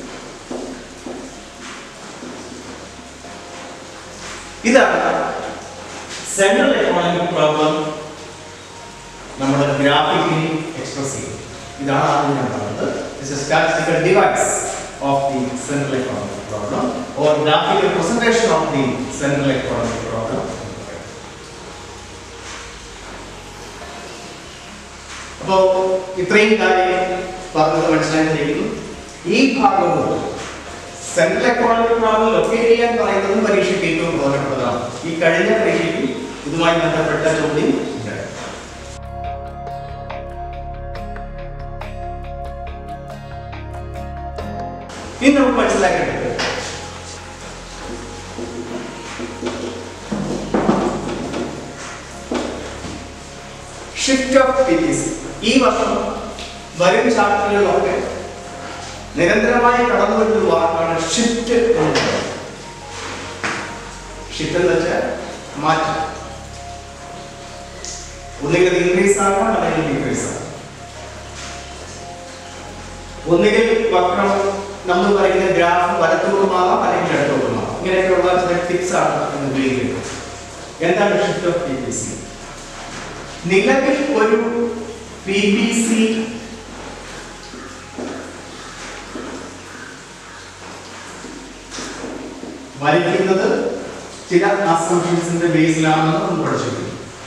ഇതാണ് സെൻട്രൽ എക്കോണമിക് പ്രോബ്ലം നമ്മുടെ ഗ്രാഫിക്കലി എക്സ്പ്രസ് ചെയ്യും ഇതാണ് ആദ്യം ഞാൻ പറഞ്ഞത് this is statistical device of the central economic problem or graphical presentation of the central economic problem അപ്പോൾ ഇത്രയും കാര്യം പറഞ്ഞത് മനസ്സിലാക്കിയിരിക്കുന്നു ഈ ഭാഗവും സെൻട്രൽ എക്കോണമിക് പ്രോബ്ലം ലൊക്കേറ്റ് ചെയ്യാൻ പറയുന്നതും പരീക്ഷയ്ക്ക് ഏറ്റവും പ്രധാനപ്പെട്ടതാണ് ഈ കഴിഞ്ഞ പരീക്ഷയ്ക്ക് ഇതുമായി ബന്ധപ്പെട്ട ചോദ്യം ഉണ്ട് ഇനി നമുക്ക് മനസ്സിലാക്കേണ്ടത് ഷിഫ്റ്റ് ഓഫ് പി ഈ വർഷം വരും ചാപ്റ്ററുകളിലൊക്കെ നിരന്തരമായി കടന്നു വരുന്ന ഒരു വാക്കാണ് ഷിഫ്റ്റ് എന്നുള്ളത് ഷിഫ്റ്റ് എന്ന് വെച്ചാൽ മാറ്റം ഒന്നുകിൽ ഇൻക്രീസ് ആകാം അല്ലെങ്കിൽ ഡിക്രീസ് ആകാം ഒന്നുകിൽ വക്രം നമ്മൾ പറയുന്ന ഗ്രാഫ് വലത്തോട്ടുമാകാം അല്ലെങ്കിൽ ഇടത്തോട്ടുമാകാം ഇങ്ങനെയൊക്കെയുള്ള ചില ടിപ്സ് ആണ് എന്ന് ഉപയോഗിക്കുന്നത് എന്താണ് shift of P P C നിലവിൽ ഒരു പി പി സി വരയ്ക്കുന്നത് ചില അസംഷൻസിന്റെ ബേസിലാണെന്ന് നമ്മൾ പഠിച്ചിട്ടുണ്ട്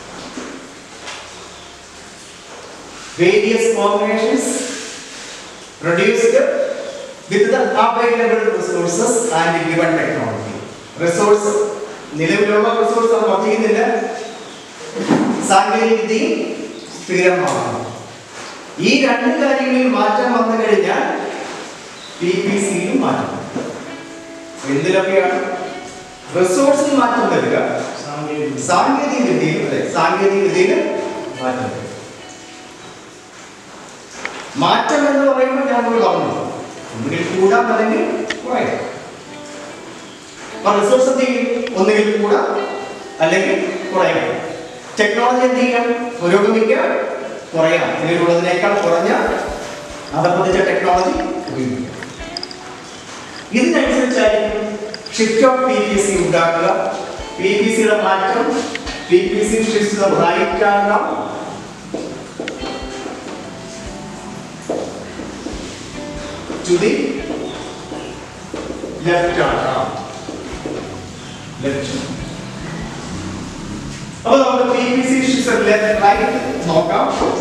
various combinations produced with the available resources and given technology. Resource നിലവിലുള്ള റിസോഴ്സ് അത് വർദ്ധിക്കുന്നില്ല സാങ്കേതിക വിദ്യയും സ്ഥിരമാണ് ഈ രണ്ട് കാര്യങ്ങളിൽ മാറ്റം വന്നു കഴിഞ്ഞാൽ പി പി സിയിലും മാറ്റം വരും. എന്തിലൊക്കെയാണ് റിസോഴ്സിൽ മാറ്റം വരിക സാങ്കേതിക വിദ്യയിൽ അതെ സാങ്കേതിക വിദ്യയിൽ മാറ്റം വരും മാറ്റം എന്ന് പറയുമ്പോൾ ഞാൻ നമ്മൾ പറഞ്ഞു ഒന്നുകിൽ കൂടാം അല്ലെങ്കിൽ കുറയാം അപ്പൊ റിസോഴ്സ് എന്ത് ചെയ്യും ഒന്നുകിൽ കൂടാം അല്ലെങ്കിൽ കുറയാം ടെക്നോളജി എന്ത് ചെയ്യാം പുരോഗമിക്കാം കുറയാം നിലവിലുള്ളതിനേക്കാൾ കുറഞ്ഞ അതപ്പതിച്ച ടെക്നോളജി ഉപയോഗിക്കുക ഇതിനനുസരിച്ചായിരിക്കും shift of P P C ഉണ്ടാക്കുക പി പി സിയുടെ മാറ്റം P P C shift right ആകാം to the left ആകാം ലെഫ്റ്റ് അപ്പോൾ നമുക്ക് P P C shift left right നോക്കാം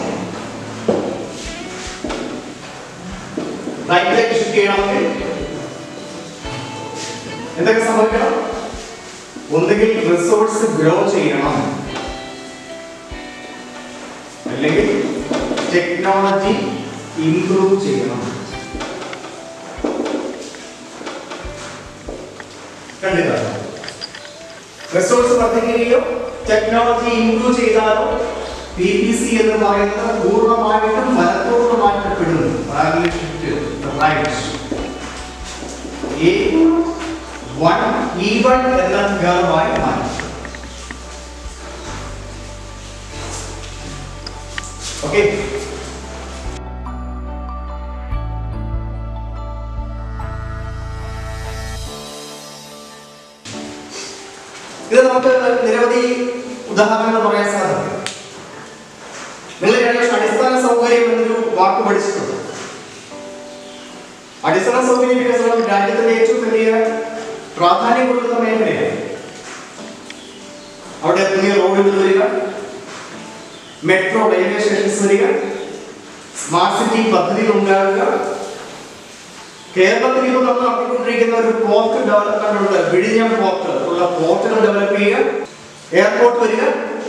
റൈറ്റിലേക്ക് ഷിഫ്റ്റ് ചെയ്യണമെങ്കിൽ എന്തൊക്കെ സംഭവിക്കണം ഒന്നുകിൽ റിസോഴ്സ് ഗ്രോ ചെയ്യണം അല്ലെങ്കിൽ ടെക്നോളജി ഇംപ്രൂവ് ചെയ്യണം കണ്ടില്ല റിസോഴ്സ് വർദ്ധിക്കുകയോ ടെക്നോളജി ഇംപ്രൂവ് ചെയ്താലോ പി പി സി എന്ന് പറയുന്നത് പൂർണ്ണമായിട്ടും ഫലത്തോട് മാറ്റപ്പെടുന്നു Parallel shift, right. A one E one എന്ന കർവായി മാറ്റി ഓക്കെ ഇത് നമുക്ക് നിരവധി ഉദാഹരണങ്ങൾ പറയാൻ സാധിക്കും നിങ്ങൾ കഴിഞ്ഞ വർഷം അടിസ്ഥാന സൗകര്യം എന്നൊരു വാക്ക് പഠിച്ചിട്ടുണ്ട് അടിസ്ഥാന സൗകര്യ വികസനം രാജ്യത്തിന്റെ ഏറ്റവും വലിയ പ്രാധാന്യം കൊടുക്കുന്ന മേഖലയാണ് അവിടെ പുതിയ റോഡുകൾ വരിക മെട്രോ റെയിൽവേ സ്റ്റേഷൻസ് വരിക സ്മാർട്ട് സിറ്റി പദ്ധതികൾ ഉണ്ടാകുക കേരളത്തിൽ ഇപ്പോൾ നമ്മൾ നടത്തിക്കൊണ്ടിരിക്കുന്ന ഒരു പോർട്ട് ഡെവലപ്മെന്റ് ഉണ്ട് വിഴിഞ്ഞം പോർട്ട് ഉള്ള പോർട്ടുകൾ ഡെവലപ്പ് ചെയ്യുക എയർപോർട്ട് വരിക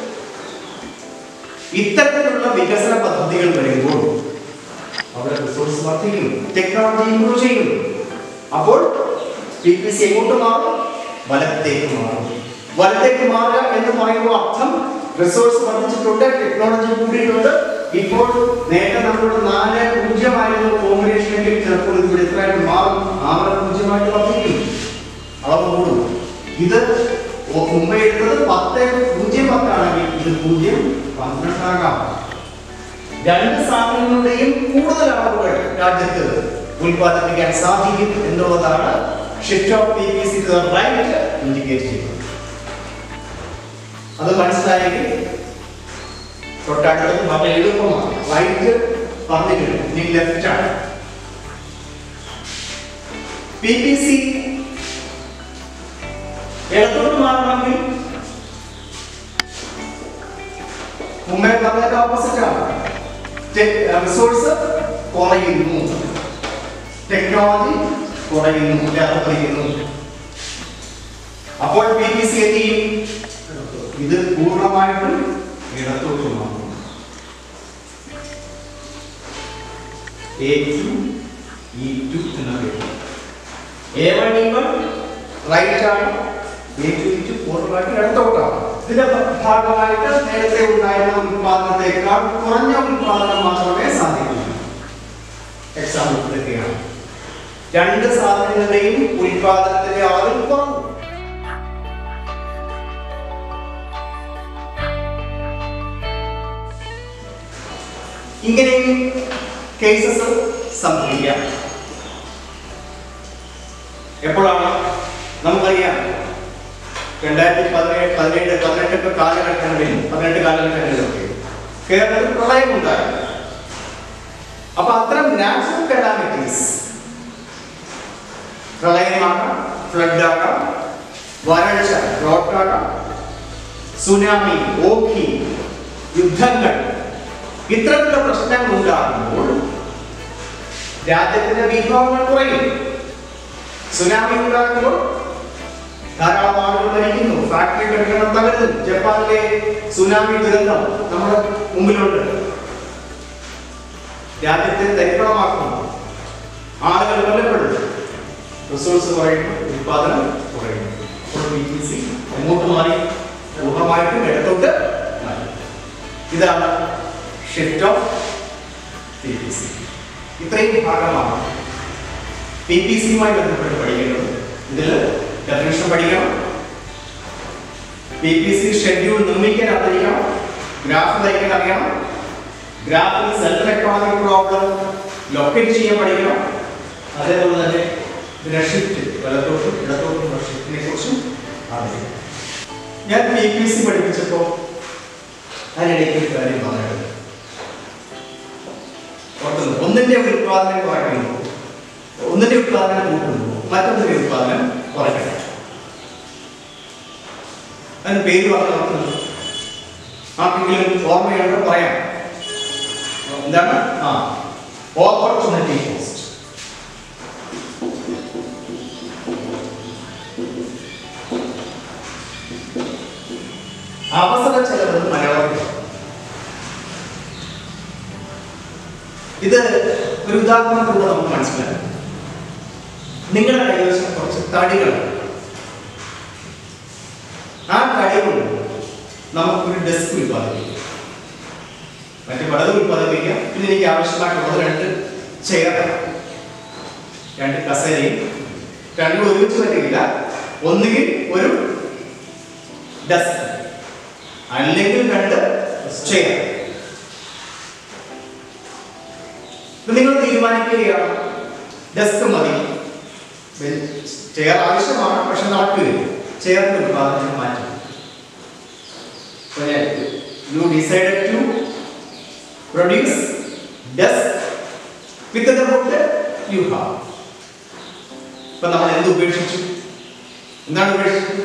ഇത്തരത്തിലുള്ള വികസന പദ്ധതികൾ വരുമ്പോൾ അവിടെ റിസോഴ്സ് വർദ്ധിക്കും ടെക്നോളജി ഇംപ്രൂവ് ചെയ്യും അപ്പോൾ പി പി സി എങ്ങോട്ട് മാറും വലത്തേക്ക് മാറും വലത്തേക്ക് മാറുക എന്ന് പറയുമ്പോൾ അർത്ഥം റിസോഴ്സ് വർദ്ധിച്ചിട്ടുണ്ട് ടെക്നോളജി കൂടിയിട്ടുണ്ട് ഇപ്പോൾ നേരത്തെ നമ്മളോട് നാല് പൂജ്യമായിരുന്നു കോമ്പിനേഷനെങ്കിൽ ചിലപ്പോൾ ഇത് ഇവിടെ എത്രയായിട്ട് മാറും ആറ് പൂജ്യമായിട്ട് വർദ്ധിക്കും അളവ് കൂടും ഇത് ഒ- മുമ്പ് എടുത്തത് പത്ത് പൂജ്യം പത്താണെങ്കിൽ ഇത് പൂജ്യം പന്ത്രണ്ടാകാം രണ്ട് സാധനങ്ങളുടെയും കൂടുതൽ അളവുകൾ രാജ്യത്ത് ഉൽപ്പാദിപ്പിക്കാൻ സാധിക്കും എന്നുള്ളതാണ് shift of P P C right indicate ചെയ്യുന്നത് അത് മനസ്സിലായെങ്കിൽ തൊട്ടടുത്ത് വളരെ എളുപ്പമാണ് റൈറ്റ് പറഞ്ഞിട്ടുണ്ട് ഇനി ലെഫ്റ്റ് ആണ് പി പി സി ഇടത്തോട്ട് മാറണമെങ്കിൽ മുമ്പേ പറഞ്ഞതിന്റെ ഓപ്പോസിറ്റ് ആണ് റിസോഴ്സ് കുറയുന്നു ടെക്നോളജി കുറയുന്നു വർദ്ധിക്കുന്നു അപ്പോൾ പി പി സി എന്ത് ചെയ്യും ഇത് പൂർണ്ണമായിട്ടും ഇടത്തോട്ട് മാറും എ ടു ഇ ടു എന്ന പേര് A one E one right ആണ് എ ടു ഇ ടു പൂർണ്ണമായിട്ട് ഇടത്തോട്ടാണ് ഇതിന്റെ ഭാഗമായിട്ട് നേരത്തെ ഉണ്ടായിരുന്ന ഉൽപാദനത്തെക്കാൾ കുറഞ്ഞ ഉൽപാദനം മാത്രമേ സാധിക്കൂ എക്സാമ്പിൾ ഇതൊക്കെയാണ് രണ്ട് സാധനങ്ങളുടെയും ഉൽപാദനത്തിന്റെ അളവിൽ കുറവ് ഇങ്ങനെയും കേസസ് സംഭവിക്കാം എപ്പോഴാണ് നമുക്കറിയാം രണ്ടായിരത്തി പതിനേഴ് പതിനേഴ് പതിനെട്ടൊക്കെ കാലഘട്ടങ്ങളിൽ പതിനെട്ട് കാലഘട്ടങ്ങളിലൊക്കെ കേരളത്തിൽ പ്രളയം ഉണ്ടായി അപ്പൊ അത്തരം നാച്ചുറൽ കലാമിറ്റീസ് പ്രളയമാകാം ഫ്ലഡ് ആകാം വരൾച്ച ഡ്രോട്ടാകാം സുനാമി ഓഖി യുദ്ധങ്ങൾ ഇത്തരത്തിലുള്ള പ്രശ്നങ്ങൾ ഉണ്ടാകുമ്പോൾ രാജ്യത്തിന്റെ വിഭവങ്ങൾ കുറയും സുനാമി ഉണ്ടാകുമ്പോൾ ധാരാളം ആളുകൾ മരിക്കുന്നു ഫാക്ടറി കെട്ടിടങ്ങൾ തകരുന്നു ജപ്പാനിലെ സുനാമി ദുരന്തം നമ്മുടെ മുമ്പിലുണ്ട് രാജ്യത്തെ തരിപ്പണമാക്കുന്നു ആളുകൾ കൊല്ലപ്പെടുന്നു റിസോഴ്സ് കുറയുന്നു ഉത്പാദനം കുറയുന്നു അപ്പോൾ ബി പി സി എങ്ങോട്ട് മാറി പൂർണ്ണമായിട്ടും ഇടത്തോട്ട് മാറി ഇതാണ് shift of P P C ഇത്രയും ഭാഗമാണ് പി പി സിയുമായി ബന്ധപ്പെട്ട് പഠിക്കേണ്ടത് ഇതിൽ ഡെഫിനേഷൻ പഠിക്കണം പി പി സി ഷെഡ്യൂൾ നിർമ്മിക്കാൻ അറിയണം ഗ്രാഫ് വരയ്ക്കാൻ അറിയണം ഗ്രാഫിൽ സെൽഫ് എക്കോണമിക് പ്രോബ്ലം ലൊക്കേറ്റ് ചെയ്യാൻ പഠിക്കണം അതേപോലെ തന്നെ ഇതിന്റെ ഷിഫ്റ്റ് വലത്തോട്ടും ഇടത്തോട്ടും ഷിഫ്റ്റിനെ കുറിച്ചും അറിയണം ഞാൻ പി പി സി പഠിപ്പിച്ചപ്പോൾ അതിനിടയ്ക്ക് ഒരു കാര്യം പറഞ്ഞത് ഓർക്കുന്നു ഒന്നിന്റെ ഉത്പാദനം കുറയ്ക്കുമ്പോൾ ഒന്നിന്റെ ഉത്പാദനം കൂട്ടുമ്പോൾ മറ്റൊന്നിന്റെ ഉത്പാദനം കുറയ്ക്കണം അതിന് പേര് പറഞ്ഞു ഓർക്കുന്നു ആർക്കെങ്കിലും ഓർമ്മയുണ്ടോ പറയാം എന്താണ് ആ ഓപ്പർച്യൂണിറ്റി കോസ്റ്റ് അവസര ചെലവ് മലയാളത്തിൽ ഇത് ഒരു ഉദാഹരണത്തിലൂടെ നമുക്ക് മനസ്സിലാക്കാം നിങ്ങളുടെ കൈവശം കുറച്ച് തടികളുണ്ട് ആ തടി കൊണ്ട് നമുക്കൊരു ഡെസ്ക് ഉൽപ്പാദിപ്പിക്കാം മറ്റു പലതും ഉൽപ്പാദിപ്പിക്കാം പിന്നെ എനിക്ക് ആവശ്യമായിട്ടുള്ളത് രണ്ട് ചെയർ രണ്ട് കസേരയും രണ്ടും ഒരുമിച്ച് പറ്റില്ല ഒന്നുകിൽ ഒരു ഡെസ്ക് അല്ലെങ്കിൽ രണ്ട് ചെയർ ഇപ്പൊ നിങ്ങൾ തീരുമാനിക്കുകയാണ് ഡെസ്ക് മതി ചെയർ ആവശ്യമാണ് പക്ഷെ നടക്കുകയില്ല ചെയറിന്റെ ഉത്പാദനം മാറ്റി you decided to produce desk with the wood you have ഇപ്പൊ നമ്മൾ എന്ത് ഉപേക്ഷിച്ചു എന്താണ് ഉപേക്ഷിച്ചത്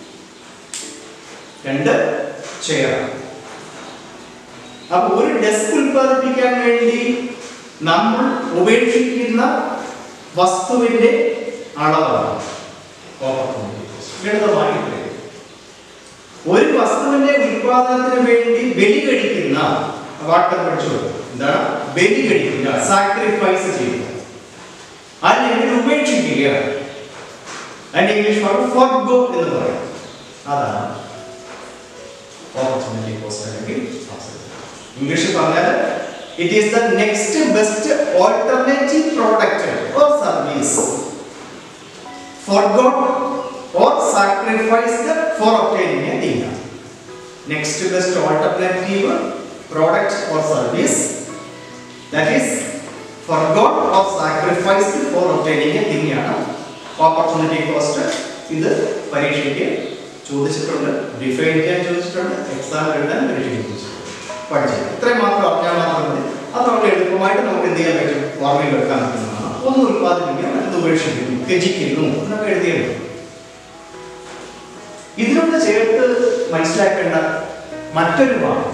രണ്ട് ചെയർ അപ്പൊ ഒരു ഡെസ്ക് ഉൽപ്പാദിപ്പിക്കാൻ വേണ്ടി നമ്മൾ ഉപേക്ഷിക്കുന്ന വസ്തുവിന്റെ അളവാണ് opportunity cost. ലളിതമായി പറയും. ഒരു വസ്തുവിന്റെ ഉൽപാദനത്തിന് വേണ്ടി ബലി കഴിക്കുന്ന വാട്ടം പഠിച്ചു എന്താണ് ബലി കഴിക്കുക സാക്രിഫൈസ് ചെയ്യുക അല്ലെങ്കിൽ ഉപേക്ഷിക്കുക അതിന്റെ ഇംഗ്ലീഷ് വാക്ക് ഫോർഗോ എന്ന് പറയും അതാണ് ഓപ്പർച്യൂണിറ്റി കോസ്റ്റ് അല്ലെങ്കിൽ ഇംഗ്ലീഷിൽ പറഞ്ഞാൽ it is the next best alternative product or service forgot or sacrificed for obtaining a thing. Next best alternative product or service that is forgot or sacrificed for obtaining a thing ആണ് opportunity cost ഇത് പരീക്ഷയ്ക്ക് ചോദിച്ചിട്ടുണ്ട് define ചെയ്യാൻ ചോദിച്ചിട്ടുണ്ട് exam എഴുതാൻ പരീക്ഷയ്ക്ക് ചോദിച്ചിട്ടുണ്ട് പഠിച്ചത് ഇത്രയും മാത്രം അറിഞ്ഞാൽ മാത്രം മതി അത് വളരെ എളുപ്പമായിട്ട് നമുക്ക് എന്ത് ചെയ്യാൻ പറ്റും ഓർമ്മയിൽ വെക്കാൻ പറ്റുന്നതാണ് ഒന്ന് ഉൽപ്പാദിപ്പിക്കുക മറ്റൊന്ന് ഉപേക്ഷിക്കുന്നു ത്യജിക്കുന്നു എന്നൊക്കെ എഴുതിയുണ്ട് ഇതിനോട് ചേർത്ത് മനസ്സിലാക്കേണ്ട മറ്റൊരു വാക്ക്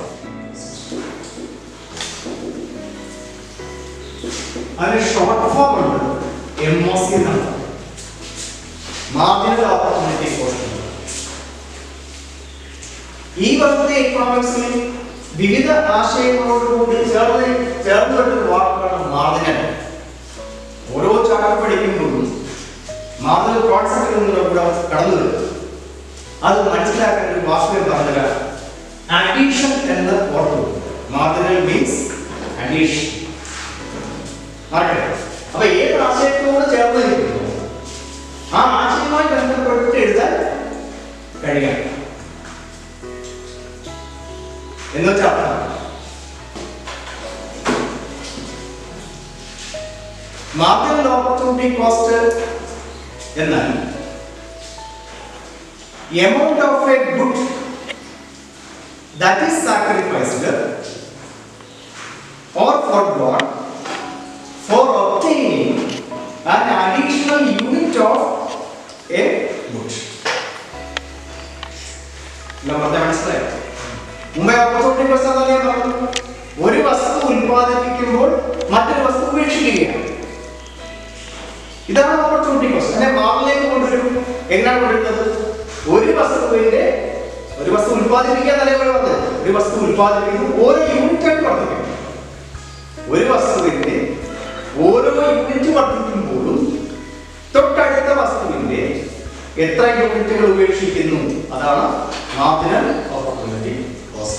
അതിന് ഷോർട്ട് ഫോം ഉണ്ട് എം ഒ സി എന്നാണ് മാർജിനൽ ഓപ്പർച്യൂണിറ്റി കോസ്റ്റ് ഈ വർഷത്തെ എക്കണോമിക്സിൽ വിവിധ ആശയങ്ങളോടുകൂടി ചേർന്ന് ചേർന്നിട്ടൊരു വാക്കാണ് മാർജിനൽ ഓരോ ചാപ്റ്റർ പഠിക്കുമ്പോഴും മാർജിനൽ കോൺസെപ്റ്റിൽ നിന്ന് കൂടെ കടന്നു വരും അത് മനസ്സിലാക്കാൻ ഒരു വാസ്തവം പറഞ്ഞില്ല അഡീഷൻ എന്ന ഓർത്തു മാർജിനൽ മീൻസ് അഡീഷൻ മറക്കരുത് അപ്പൊ ഏത് ആശയത്തോട് ചേർന്ന് നിൽക്കുന്നു ആ ആശയവുമായി ബന്ധപ്പെട്ട് എഴുതാൻ കഴിയണം എന്ന് വെച്ചാൽ മാർജിനൽ ഓപ്പർച്യൂണിറ്റി കോസ്റ്റ് എന്നാൽ amount of a good that is sacrificed or forgone for obtaining an additional unit of a good. എല്ലാം പറഞ്ഞാൽ മനസ്സിലായോ മുമ്പേ ഓപ്പർച്യൂണിറ്റി കോസ്റ്റ് എന്താ ഞാൻ പറഞ്ഞു ഒരു വസ്തു ഉൽപ്പാദിപ്പിക്കുമ്പോൾ മറ്റൊരു വസ്തു ഉപേക്ഷിക്കുകയാണ് ഇതാണ് ഓപ്പർച്യൂണിറ്റി കോസ്റ്റ് അതിനെ മാറിലേക്ക് കൊണ്ടുവരും എങ്ങനെയാണ് കൊണ്ടുവരുന്നത് ഒരു വസ്തുവിന്റെ ഒരു വസ്തു ഉൽപ്പാദിപ്പിക്കാൻ നിലവിൽ വന്നത് ഒരു വസ്തു ഉൽപ്പാദിപ്പിക്കുന്നു ഓരോ യൂണിറ്റ് ആയിട്ട് വർദ്ധിക്കും ഒരു വസ്തുവിന്റെ ഓരോ യൂണിറ്റ് വർദ്ധിക്കുമ്പോഴും തൊട്ടടുത്ത വസ്തുവിന്റെ എത്ര യൂണിറ്റുകൾ ഉപേക്ഷിക്കുന്നു അതാണ് മാർജിനൽ ഓപ്പർച്യൂണിറ്റി കോസ്റ്റ്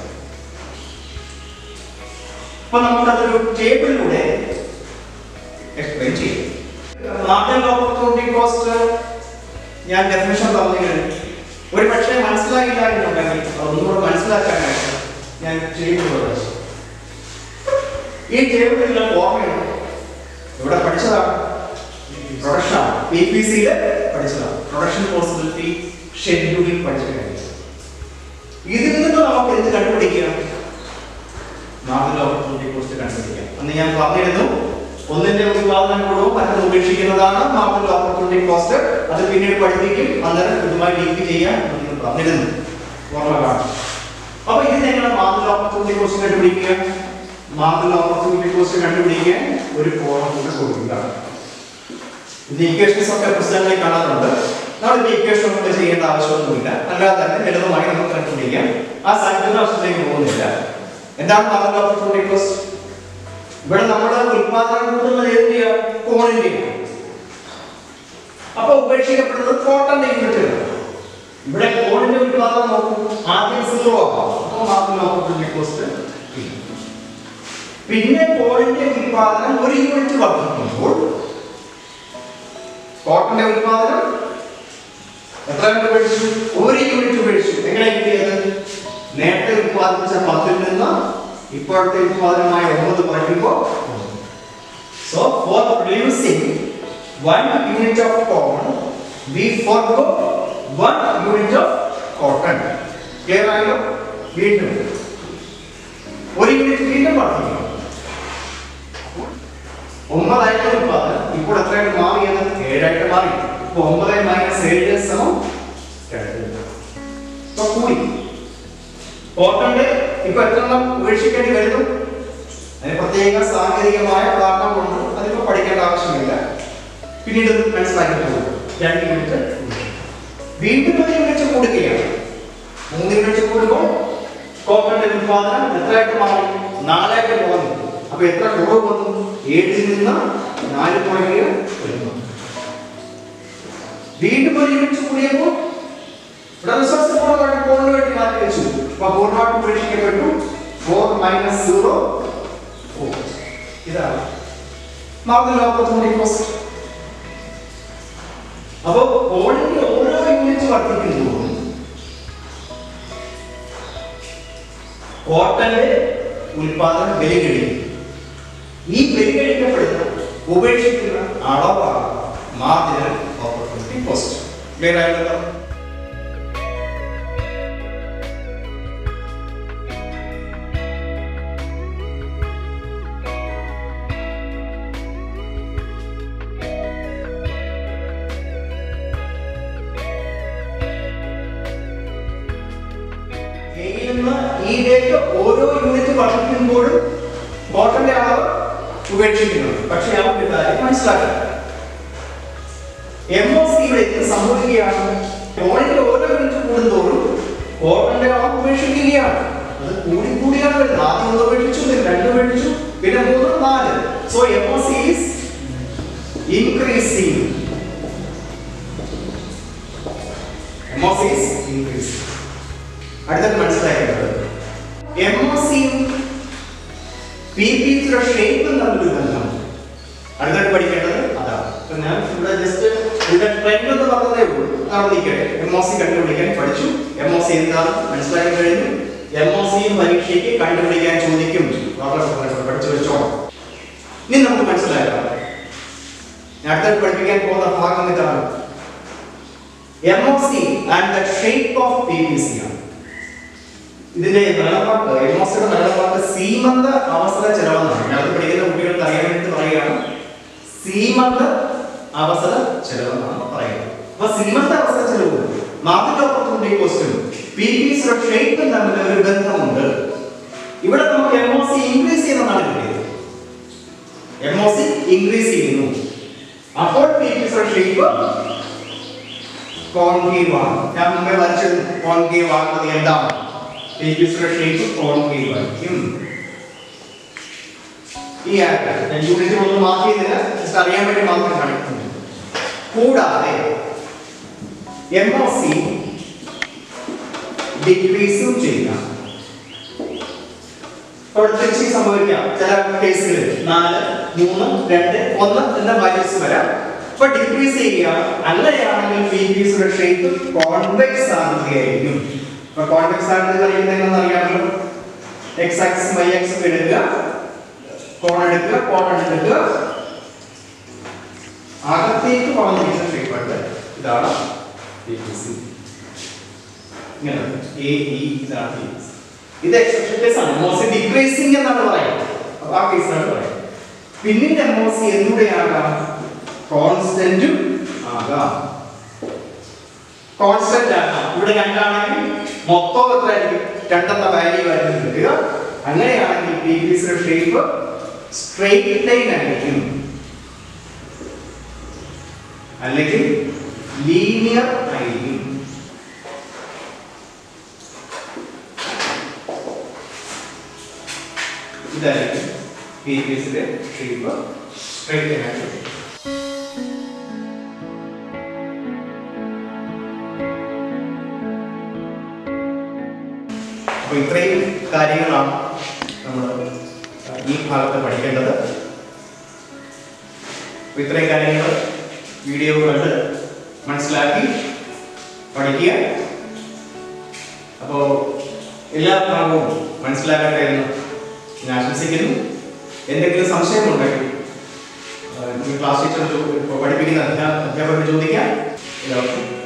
അപ്പൊ നമുക്കതൊരു ടേബിളിലൂടെ എക്സ്പ്ലെയിൻ ചെയ്യും മാർജിനൽ ഓപ്പർച്യൂണിറ്റി കോസ്റ്റ് ഞാൻ ഡെഫിനേഷൻ പറഞ്ഞു കഴിഞ്ഞു ഒരു പക്ഷേ മനസ്സിലായില്ല എന്നുണ്ടെങ്കിൽ അതൊന്നുകൂടെ മനസ്സിലാക്കാനായിട്ട് ഞാൻ ചെയ്യുന്നത് ഈ ടേബിളിലുള്ള ഓർമ്മയുണ്ട് ഇവിടെ പഠിച്ചതാണ് പ്രൊഡക്ഷൻ ആണ് പി പി സിയിൽ പഠിച്ചതാണ് പ്രൊഡക്ഷൻ പോസിബിലിറ്റി ഷെഡ്യൂളിൽ പഠിച്ച കാര്യം ഇതിൽ നിന്ന് നമുക്ക് എന്ത് കണ്ടുപിടിക്കാം മാർജിനൽ ഓപ്പർച്യൂണിറ്റി കോസ്റ്റ് കണ്ടുപിടിക്കാം അന്ന് ഞാൻ പറഞ്ഞിരുന്നു ഒന്നിന്റെ ഉത്പാദനം കൂടുമ്പോൾ മറ്റൊന്ന് ഉപേക്ഷിക്കുന്നതാണ് മാർജിനൽ ഓപ്പർച്യൂണിറ്റി കോസ്റ്റ് അത് പിന്നീട് പഠിപ്പിക്കും അന്നേരം ഇതുമായി ലിങ്ക് ചെയ്യാൻ നിങ്ങൾ പറഞ്ഞിരുന്നു ഓർമ്മ കാണും അപ്പൊ ഇത് ഞങ്ങൾ മാർജിനൽ ഓപ്പർച്യൂണിറ്റി കോസ്റ്റ് കണ്ടുപിടിക്കുക മാർജിനൽ ഓപ്പർച്യൂണിറ്റി കോസ്റ്റ് കണ്ടുപിടിക്കാൻ ഒരു ഫോറം കൂടെ കൊടുക്കുക ഇത് ഇക്വേഷൻസ് ഒക്കെ പുസ്തകങ്ങളിൽ കാണാറുണ്ട് നമ്മൾ ഈ ഇക്വേഷൻ ഒക്കെ ചെയ്യേണ്ട ആവശ്യമൊന്നുമില്ല അല്ലാതെ തന്നെ ലളിതമായി നമുക്ക് കണ്ടുപിടിക്കാം ആ സങ്കീർണ വശത്തേക്ക് പോകുന്നില്ല എന്താണ് മാർജിനൽ ഓപ്പർച്യൂണിറ്റി കോസ്റ്റ് ഇവിടെ നമ്മുടെ ഉത്പാദനം കൂടുന്നത് ഏതിന്റെയാ കോണിന്റെയാണ് അപ്പൊ ഉപേക്ഷിക്കപ്പെടുന്നത് കോട്ടന്റെ യൂണിറ്റുകൾ ഇവിടെ കോണിന്റെ ഉത്പാദനം നോക്കൂ ആദ്യം സീറോ ആവാം അപ്പൊ മാർജിനൽ ഓപ്പർച്യൂണിറ്റി കോസ്റ്റ് പിന്നെ കോണിന്റെ ഉത്പാദനം ഒരു യൂണിറ്റ് വർദ്ധിക്കുമ്പോൾ കോട്ടന്റെ ഉത്പാദനം എത്ര യൂണിറ്റ് ഉപേക്ഷിച്ചു ഒരു യൂണിറ്റ് ഉപേക്ഷിച്ചു എങ്ങനെ കിട്ടിയത് നേരത്തെ ഉത്പാദിപ്പിച്ച പത്തിൽ നിന്ന് ഇപ്പോഴത്തെ ഉത്പാദനമായ ഒമ്പത് കുറയ്ക്കുമ്പോൾ so four producing one unit of corn we forgo one unit of cotton clear ആയല്ലോ വീണ്ടും ഒരു യൂണിറ്റ് വീണ്ടും വർദ്ധിക്കണം ഒമ്പതായിട്ട് ഉത്പാദനം ഇപ്പോൾ എത്രയായിട്ട് മാറിയത് ഏഴായിട്ട് മാറി ഇപ്പൊ ഒമ്പത് മൈനസ് ഏഴ് സമം രണ്ട് ഇപ്പൊ കൂടി കോട്ടന്റെ ഇപ്പൊ എത്ര എണ്ണം ഉപേക്ഷിക്കേണ്ടി വരുന്നു അതിന് പ്രത്യേക സാങ്കേതികമായ കാരണമുണ്ട് അതിപ്പോ പഠിക്കേണ്ട ആവശ്യമില്ല പിന്നീട് ഇത് മനസ്സിലാക്കി പോകും രണ്ട് യൂണിറ്റ് വീണ്ടും ഒരു യൂണിറ്റ് കൂടുകയാണ് മൂന്ന് യൂണിറ്റ് കൂടുമ്പോൾ കോട്ടന്റെ ഉത്പാദനം എത്രയായിട്ട് മാറി നാലായിട്ട് കുറഞ്ഞു അപ്പൊ എത്ര കുറവ് വന്നു ഏഴിൽ നിന്ന് നാല് കുറയുക വരുന്നു വീണ്ടും ഒരു യൂണിറ്റ് കൂടിയപ്പോൾ ഇവിടെ റിസോഴ്സ് പൂർണ്ണമായിട്ട് കോണിന് വേണ്ടി മാറ്റി വെച്ചു അപ്പൊ പൂർണ്ണമായിട്ട് ഉപേക്ഷിക്കപ്പെട്ടു ഫോർ മൈനസ് സീറോ ഫോർ ഇതാണ് മാർജിനൽ ഓപ്പർച്യൂണിറ്റി കോസ്റ്റ് അപ്പോ കോണിന്റെ ഓരോ യൂണിറ്റ് വർദ്ധിക്കുമ്പോഴും കോട്ടന്റെ ഉൽപാദനം ബലികഴിക്കും ഈ ബലികഴിക്കപ്പെടുന്ന ഉപേക്ഷിക്കുന്ന അളവാണ് മാർജിനൽ ഓപ്പർച്യൂണിറ്റി കോസ്റ്റ് ക്ലിയർ ആയല്ലോ എയിൽ നിന്ന് ഇയിലേക്ക് ഓരോ യൂണിറ്റ് വർദ്ധിക്കുമ്പോഴും കോട്ടന്റെ അളവ് ഉപേക്ഷിക്കുന്നുണ്ട് പക്ഷെ നമുക്ക് കാര്യം മനസ്സിലാക്കാം എം ഒ സിയുടെ ഇത് സംഭവിക്കുകയാണ് കോണിന്റെ ഓരോ യൂണിറ്റ് കൂടുന്തോറും കോട്ടന്റെ അളവ് ഉപേക്ഷിക്കുകയാണ് അത് കൂടി കൂടിയാണ് വരുന്നത് ആദ്യം ഒന്ന് ഉപേക്ഷിച്ചു പിന്നെ രണ്ട് ഉപേക്ഷിച്ചു പിന്നെ മൂന്ന് നാല് so M O C is increasing M O C is increasing അടുത്തത് മനസ്സിലാക്കേണ്ടത് എം ഒ സിയും പി പി സിയുടെ ഷേപ്പും തമ്മിലൊരു ബന്ധം അടുത്തായിട്ട് പഠിക്കേണ്ടത് അതാണ് അപ്പൊ ഞാൻ ഇവിടെ ജസ്റ്റ് ഇതിന്റെ ട്രെൻഡ് എന്ന് പറഞ്ഞതേ ഉള്ളൂ അവിടെ നിൽക്കട്ടെ എം ഒ സി കണ്ടുപിടിക്കാൻ പഠിച്ചു എം ഒ സി എന്താണ് മനസ്സിലാക്കി കഴിഞ്ഞു എം ഒ സി പരീക്ഷയ്ക്ക് കണ്ടുപിടിക്കാൻ ചോദിക്കും വളരെ പ്രധാനപ്പെട്ട പഠിച്ചു വെച്ചോണം ഇനി നമുക്ക് മനസ്സിലാക്കാം ഞാൻ അടുത്തായിട്ട് പഠിപ്പിക്കാൻ പോകുന്ന ഭാഗം ഇതാണ് M O C and the shape of P P C ആണ് ഇതിന്റെ മലയാളവാക്ക് എം ഒ സിയുടെ മലയാളവാക്ക് സീമന്ത അവസര ചെലവെന്നാണ് ഞാൻ പഠിക്കുന്ന കുട്ടികൾക്ക് അറിയാൻ വേണ്ടി പറയുകയാണ് സീമന്ത അവസര ചെലവെന്നാണ് പറയുന്നത് അപ്പൊ സീമന്ത അവസര ചെലവും മാർക്കറ്റ് ഓപ്പർച്യൂണിറ്റി കോസ്റ്റും പി പി സിയുടെ ഷേപ്പും തമ്മിൽ ഒരു ബന്ധമുണ്ട് ഇവിടെ നമുക്ക് എം ഒ സി ഇൻക്രീസ് ചെയ്യുന്നതാണ് കിട്ടിയത് എം ഒ സി ഇൻക്രീസ് ചെയ്യുന്നു അപ്പോൾ പി പി സിയുടെ ഷേപ്പ് കോൺകേവ് ആണ് ഞാൻ മുമ്പേ വരച്ചത് കോൺകേവ് ആകുന്നത് എന്താണ് പി പി സിയുടെ ഷേപ്പ് കോൺകേവ് ആയിരിക്കും ഈ ആയിട്ട് ഞാൻ യൂണിറ്റ് ഒന്നും മാർക്ക് ചെയ്തില്ല ജസ്റ്റ് അറിയാൻ വേണ്ടി മാത്രം കാണിക്കുന്നു കൂടാതെ എം ഒ സി ഡിക്രീസും ചെയ്യാം ഇപ്പോൾ തിരിച്ച് സംഭവിക്കാം ചില കേസുകളിൽ നാല് മൂന്ന് രണ്ട് ഒന്ന് എന്ന വാല്യൂസ് വരാം ഇപ്പൊ ഡിക്രീസ് ചെയ്യുക അങ്ങനെയാണെങ്കിൽ പി പി സിയുടെ ഷേപ്പ് കോൺവെക്സ് ആകുകയായിരിക്കും ഇപ്പൊ കോൺവെക്സ് ആകുന്നത് പറയുന്നത് അറിയാമല്ലോ എക്സ് ആക്സും വൈ ആക്സും എടുക്കുക കോൺ എടുക്കുക കോട്ടൺ എടുക്കുക അകത്തേക്ക് വളഞ്ഞിരിക്കുന്ന ഷേപ്പായിട്ട് ഇതാണ് പി പി സി ഇങ്ങനെ എ ഇ ഇതാണ് പി പി സി ഇത് എക്സെപ്ഷൻ കേസ് ആണ് എംഒസി ഡിക്രീസിംഗ് എന്നാണ് പറയുന്നത് അപ്പൊ ആ കേസാണ് പറയുന്നത് പിന്നീട് എംഒസി എന്തുകൂടെ ആകാം കോൺസ്റ്റന്റും ആകാം കോൺസ്റ്റന്റ് ആകാം ഇവിടെ രണ്ടാണെങ്കിൽ മൊത്തം എത്ര ആയിരിക്കും രണ്ടെന്ന വാല്യൂ ആയിരിക്കും കിട്ടുക അങ്ങനെയാണെങ്കിൽ പി പി സിയുടെ ഷേപ്പ് സ്ട്രെയിറ്റ് ലൈൻ ആയിരിക്കും അല്ലെങ്കിൽ ലീനിയർ ആയിരിക്കും ഇതായിരിക്കും പി പി സിയുടെ ഷേപ്പ് സ്ട്രെയിറ്റ് ലൈൻ ആയിരിക്കും അപ്പോൾ ഇത്രയും കാര്യങ്ങളാണ് നമ്മൾ ഈ ഭാഗത്ത് പഠിക്കേണ്ടത് അപ്പോൾ ഇത്രയും കാര്യങ്ങൾ വീഡിയോ കണ്ട് മനസ്സിലാക്കി പഠിക്കുക അപ്പോൾ എല്ലാ ഭാഗവും മനസ്സിലാക്കട്ടെ എന്ന് ഞാൻ ആശംസിക്കുന്നു എന്തെങ്കിലും സംശയമുണ്ടെങ്കിൽ ക്ലാസ് ടീച്ചർ പഠിപ്പിക്കുന്ന അധ്യാപകർ ചോദിക്കാം എല്ലാവർക്കും